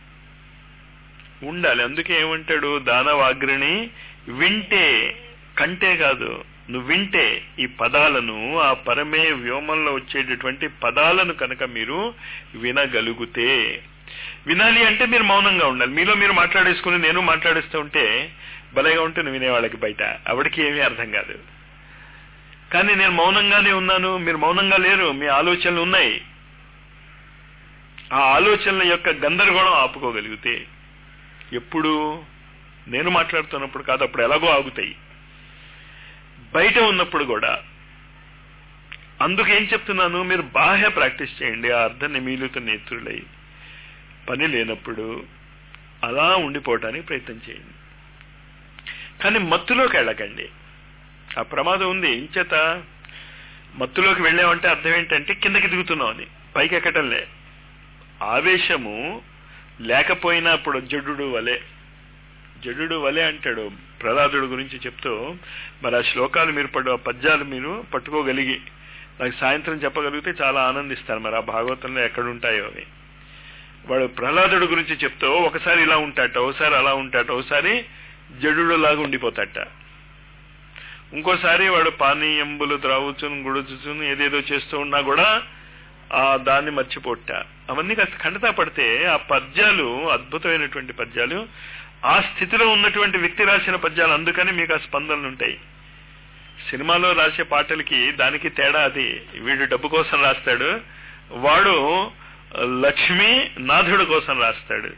ఉండాలి అందుకే ఏమంటాడు దానవాగ్రిని వింటే కంటే కాదు నువ్వు వింటే ఈ పదాలను ఆ పరమే వ్యోమంలో వచ్చేటటువంటి పదాలను కనుక మీరు వినగలిగితే వినాలి అంటే మీరు మౌనంగా ఉండాలి మీలో మీరు మాట్లాడేసుకుని నేను మాట్లాడేస్తూ ఉంటే భలేగా ఉంటుంది వినేవాళ్ళకి బయట ఆవిడకి ఏమీ అర్థం కాదు కానీ నేను మౌనంగానే ఉన్నాను మీరు మౌనంగా లేరు మీ ఆలోచనలు ఉన్నాయి ఆ ఆలోచనల యొక్క గందరగోళం ఆపుకోగలిగితే ఎప్పుడు నేను మాట్లాడుతున్నప్పుడు కాదు అప్పుడు ఎలాగో ఆగుతాయి బయట ఉన్నప్పుడు కూడా అందుకు ఏం చెప్తున్నాను మీరు బాహ్య ప్రాక్టీస్ చేయండి ఆ అర్ధ నిమీలిత నేత్రులై పని లేనప్పుడు అలా ఉండిపోవటానికి ప్రయత్నం చేయండి కానీ మత్తులోకి వెళ్ళకండి ఆ ప్రమాదం ఉంది ఇంచేత మత్తులోకి వెళ్ళామంటే అర్థం ఏంటంటే కిందకి దిగుతున్నాం అని పైకి ఎక్కటంలే ఆవేశము లేకపోయినా ఇప్పుడు జడ్డు వలె జడు వలె అంటాడు ప్రహ్లాదుడు గురించి చెప్తూ మరి ఆ శ్లోకాలు మీరు పడు ఆ పద్యాలు మీరు పట్టుకోగలిగి నాకు సాయంత్రం చెప్పగలిగితే చాలా ఆనందిస్తారు మరి ఆ భాగవతంలో ఎక్కడుంటాయో అవి వాడు ప్రహ్లాదుడు గురించి చెప్తూ ఒకసారి ఇలా ఉంటాట ఒకసారి అలా ఉంటాట ఒకసారి జడు లాగా ఉండిపోతాట ఇంకోసారి వాడు పానీయంబులు త్రావుచును గుడుచుచును ఏదేదో చేస్తూ ఉన్నా కూడా ఆ దాన్ని మర్చిపోట అవన్నీ కాస్త ఖండతా పడితే ఆ పద్యాలు అద్భుతమైనటువంటి పద్యాలు ఆ స్థితిలో ఉన్నటువంటి వ్యక్తి రాసిన పద్యాలు అందుకని మీకు ఆ స్పందనలు ఉంటాయి సినిమాలో రాసే పాటలకి దానికి తేడా అది వీడు డబ్బు కోసం రాస్తాడు వాడు లక్ష్మి నాథుడు కోసం రాస్తాడు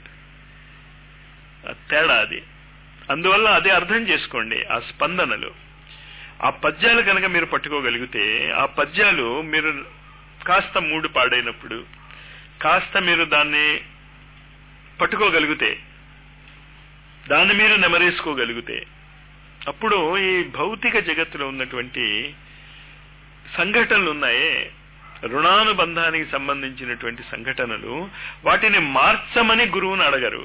తేడా అది అందువల్ల అదే అర్థం చేసుకోండి ఆ స్పందనలు ఆ పద్యాలు కనుక మీరు పట్టుకోగలిగితే ఆ పద్యాలు మీరు కాస్త మూడు పాడైనప్పుడు కాస్త మీరు దాన్ని పట్టుకోగలిగితే దాన్ని మీరు నెమరేసుకోగలిగితే అప్పుడు ఈ భౌతిక జగత్తులో ఉన్నటువంటి సంఘటనలు ఉన్నాయే రుణానుబంధానికి సంబంధించినటువంటి సంఘటనలు వాటిని మార్చమని గురువుని అడగరు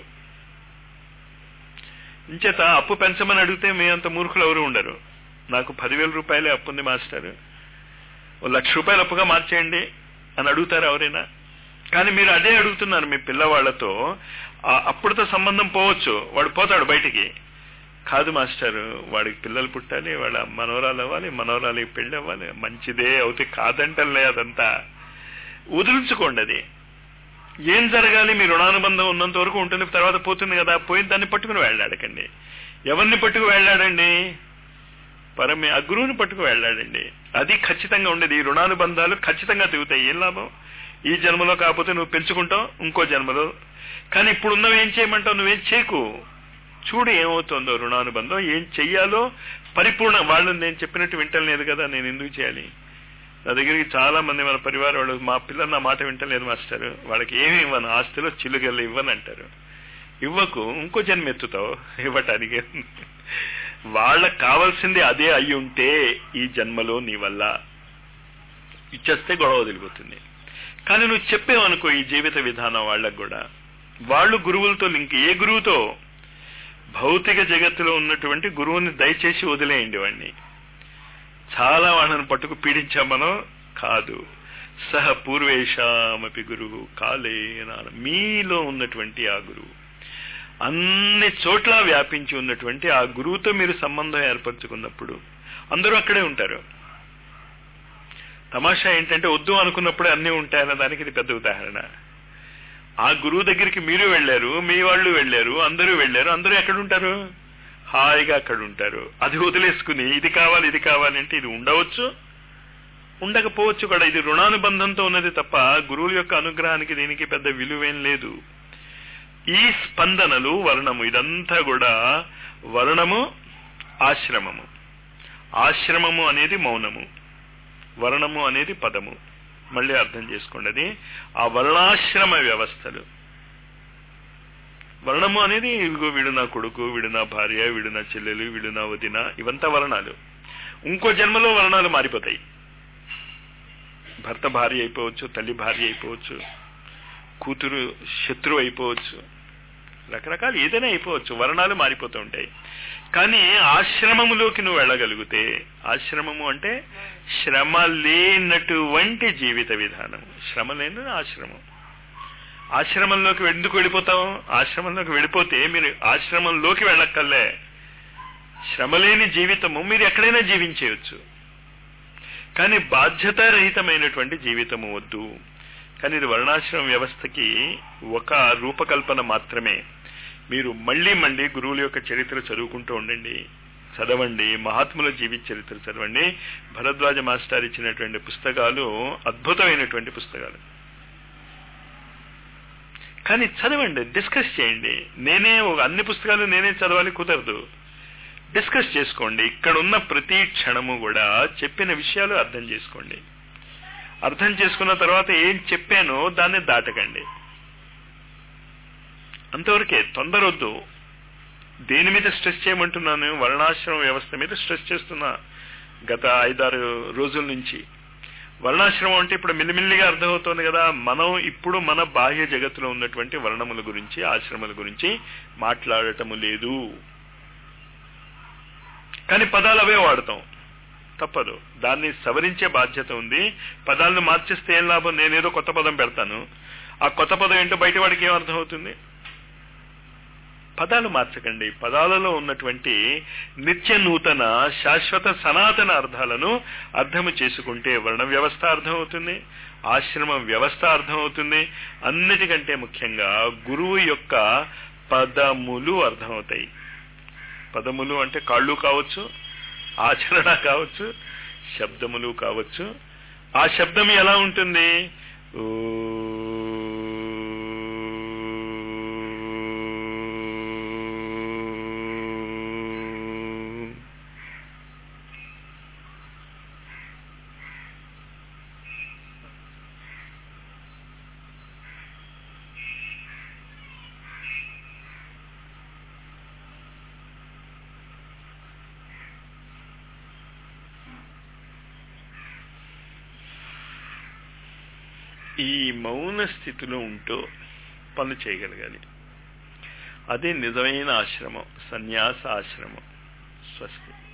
ఇంచేత అప్పు పెంచమని అడిగితే మీ అంత మూర్ఖులు ఎవరు ఉండరు నాకు పదివేల రూపాయలే అప్పుంది మాస్టర్ ఓ లక్ష రూపాయలు అప్పుగా మార్చేయండి అని అడుగుతారు ఎవరైనా కానీ మీరు అదే అడుగుతున్నారు మీ పిల్లవాళ్లతో అప్పుడుతో సంబంధం పోవచ్చు వాడు పోతాడు బయటికి కాదు మాస్టర్ వాడికి పిల్లలు పుట్టాలి వాళ్ళ మనవరాలు అవ్వాలి మనవరాలకి పెళ్లి అవ్వాలి మంచిదే అవుతే కాదంటలే అదంతా వదిలించుకోండి అది ఏం జరగాలి మీ రుణానుబంధం ఉన్నంత వరకు ఉంటుంది తర్వాత పోతుంది కదా పోయిన దాన్ని పట్టుకుని వెళ్ళాడకండి ఎవరిని పట్టుకు వెళ్ళాడండి పరమే ఆ గురువుని పట్టుకు వెళ్ళాడండి అది ఖచ్చితంగా ఉండేది ఈ రుణానుబంధాలు ఖచ్చితంగా తెగుతాయి ఏం లాభం ఈ జన్మలో కాకపోతే నువ్వు పెంచుకుంటావు ఇంకో జన్మలో కానీ ఇప్పుడు ఉన్నవి ఏం చేయమంటావు నువ్వేం చేయకు చూడు ఏమవుతుందో రుణానుబంధం ఏం చెయ్యాలో పరిపూర్ణ వాళ్ళు నేను చెప్పినట్టు వింటలేదు కదా నేను ఎందుకు చేయాలి నా దగ్గరికి చాలా మంది మన పరివారం వాళ్ళు మా పిల్లలు నా మాట వింటలేదు మాస్టర్ వాళ్ళకి ఏమి ఇవ్వను ఆస్తిలో చిల్లుగల్లు ఇవ్వను అంటారు ఇవ్వకు ఇంకో జన్మ ఎత్తుతావు ఇవ్వటానికి వాళ్ళకి కావాల్సింది అదే అయి ఉంటే ఈ జన్మలో నీ వల్ల ఇచ్చేస్తే గొడవ వదిలిపోతుంది కానీ నువ్వు చెప్పేవనుకో ఈ జీవిత విధానం వాళ్ళకు కూడా వాళ్ళు గురువులతో లింక్ ఏ గురువుతో భౌతిక జగత్తులో ఉన్నటువంటి గురువుని దయచేసి వదిలేయండి వాడిని చాలా వాళ్ళని పట్టుకు పీడించాం మనం కాదు సహ పూర్వేషామపి గురువు కాలే మీలో ఉన్నటువంటి ఆ గురువు అన్ని చోట్ల వ్యాపించి ఉన్నటువంటి ఆ గురువుతో మీరు సంబంధం ఏర్పరచుకున్నప్పుడు అందరూ అక్కడే ఉంటారు తమాషా ఏంటంటే వద్దు అనుకున్నప్పుడే అన్నీ ఉంటాయన్న దానికి ఇది పెద్ద ఉదాహరణ ఆ గురువు దగ్గరికి మీరు వెళ్ళారు మీ వాళ్ళు వెళ్ళారు అందరూ వెళ్ళారు అందరూ ఎక్కడ ఉంటారు హాయిగా అక్కడ ఉంటారు అది వదిలేసుకుని ఇది కావాలి ఇది కావాలి అంటే ఇది ఉండవచ్చు ఉండకపోవచ్చు కూడా ఇది రుణానుబంధంతో ఉన్నది తప్ప గురువుల యొక్క అనుగ్రహానికి దీనికి పెద్ద విలువేం లేదు ఈ స్పందనలు వర్ణము ఇదంతా కూడా వర్ణము ఆశ్రమము ఆశ్రమము అనేది మౌనము వర్ణము అనేది పదము మళ్ళీ అర్థం చేసుకోండి అది ఆ వర్ణాశ్రమ వ్యవస్థలు వర్ణము అనేది ఇదిగో వీడు నా కొడుకు వీడు నా భార్య వీడు నా చెల్లెలు వీడు నా వదిన ఇవంతా వర్ణాలు ఇంకో జన్మలో వర్ణాలు మారిపోతాయి భర్త భార్య అయిపోవచ్చు తల్లి భార్య అయిపోవచ్చు కూతురు శత్రువు అయిపోవచ్చు రకరకాలు ఏదైనా అయిపోవచ్చు వర్ణాలు మారిపోతూ ఉంటాయి కానీ ఆశ్రమములోకి నువ్వు వెళ్ళగలిగితే ఆశ్రమము అంటే శ్రమ లేనటువంటి జీవిత విధానం శ్రమ లేని ఆశ్రమం ఆశ్రమంలోకి ఎందుకు వెళ్ళిపోతాం ఆశ్రమంలోకి వెళ్ళిపోతే మీరు ఆశ్రమంలోకి వెళ్ళక్కర్లే శ్రమలేని జీవితము మీరు ఎక్కడైనా జీవించేయచ్చు కానీ బాధ్యతారహితమైనటువంటి జీవితము వద్దు కానీ ఇది వర్ణాశ్రమ వ్యవస్థకి ఒక రూపకల్పన మాత్రమే మీరు మళ్ళీ మళ్ళీ గురువుల యొక్క చరిత్ర చదువుకుంటూ ఉండండి చదవండి మహాత్ముల జీవిత చరిత్ర చదవండి భరద్వాజ మాస్టర్ ఇచ్చినటువంటి పుస్తకాలు అద్భుతమైనటువంటి పుస్తకాలు కానీ చదవండి డిస్కస్ చేయండి నేనే ఒక అన్ని పుస్తకాలు నేనే చదవాలి కుదరదు డిస్కస్ చేసుకోండి ఇక్కడ ఉన్న ప్రతి క్షణము కూడా చెప్పిన విషయాలు అర్థం చేసుకోండి అర్థం చేసుకున్న తర్వాత ఏం చెప్పానో దాన్ని దాటకండి అంతవరకే తొందరొద్దు దేని మీద స్ట్రెస్ చేయమంటున్నాను వర్ణాశ్రమ వ్యవస్థ మీద స్ట్రెస్ చేస్తున్నా గత ఐదారు రోజుల నుంచి వర్ణాశ్రమం అంటే ఇప్పుడు మిల్లిమిల్లిగా అర్థమవుతోంది కదా మనం ఇప్పుడు మన బాహ్య జగత్తులో ఉన్నటువంటి వర్ణముల గురించి ఆశ్రమాల గురించి మాట్లాడటము లేదు కానీ పదాలు అవే వాడతాం తప్పదు దాన్ని సవరించే బాధ్యత ఉంది పదాలను మార్చేస్తే ఏం లాభం నేనేదో కొత్త పదం పెడతాను ఆ కొత్త పదం ఏంటో బయట వాడికి ఏం అర్థం అవుతుంది పదాలు మార్చకండి పదాలలో ఉన్నటువంటి నిత్య నూతన శాశ్వత సనాతన అర్థాలను అర్థము చేసుకుంటే వర్ణ వ్యవస్థ అర్థమవుతుంది ఆశ్రమ వ్యవస్థ అర్థమవుతుంది అన్నిటికంటే ముఖ్యంగా గురువు యొక్క పదములు అర్థమవుతాయి పదములు అంటే కాళ్ళు కావచ్చు ఆచరణ కావచ్చు శబ్దములు కావచ్చు ఆ శబ్దం ఎలా ఉంటుంది ఈ మౌన స్థితిలో ఉంటూ పనులు చేయగలగాలి అదే నిజమైన ఆశ్రమం సన్యాస ఆశ్రమం స్వస్తి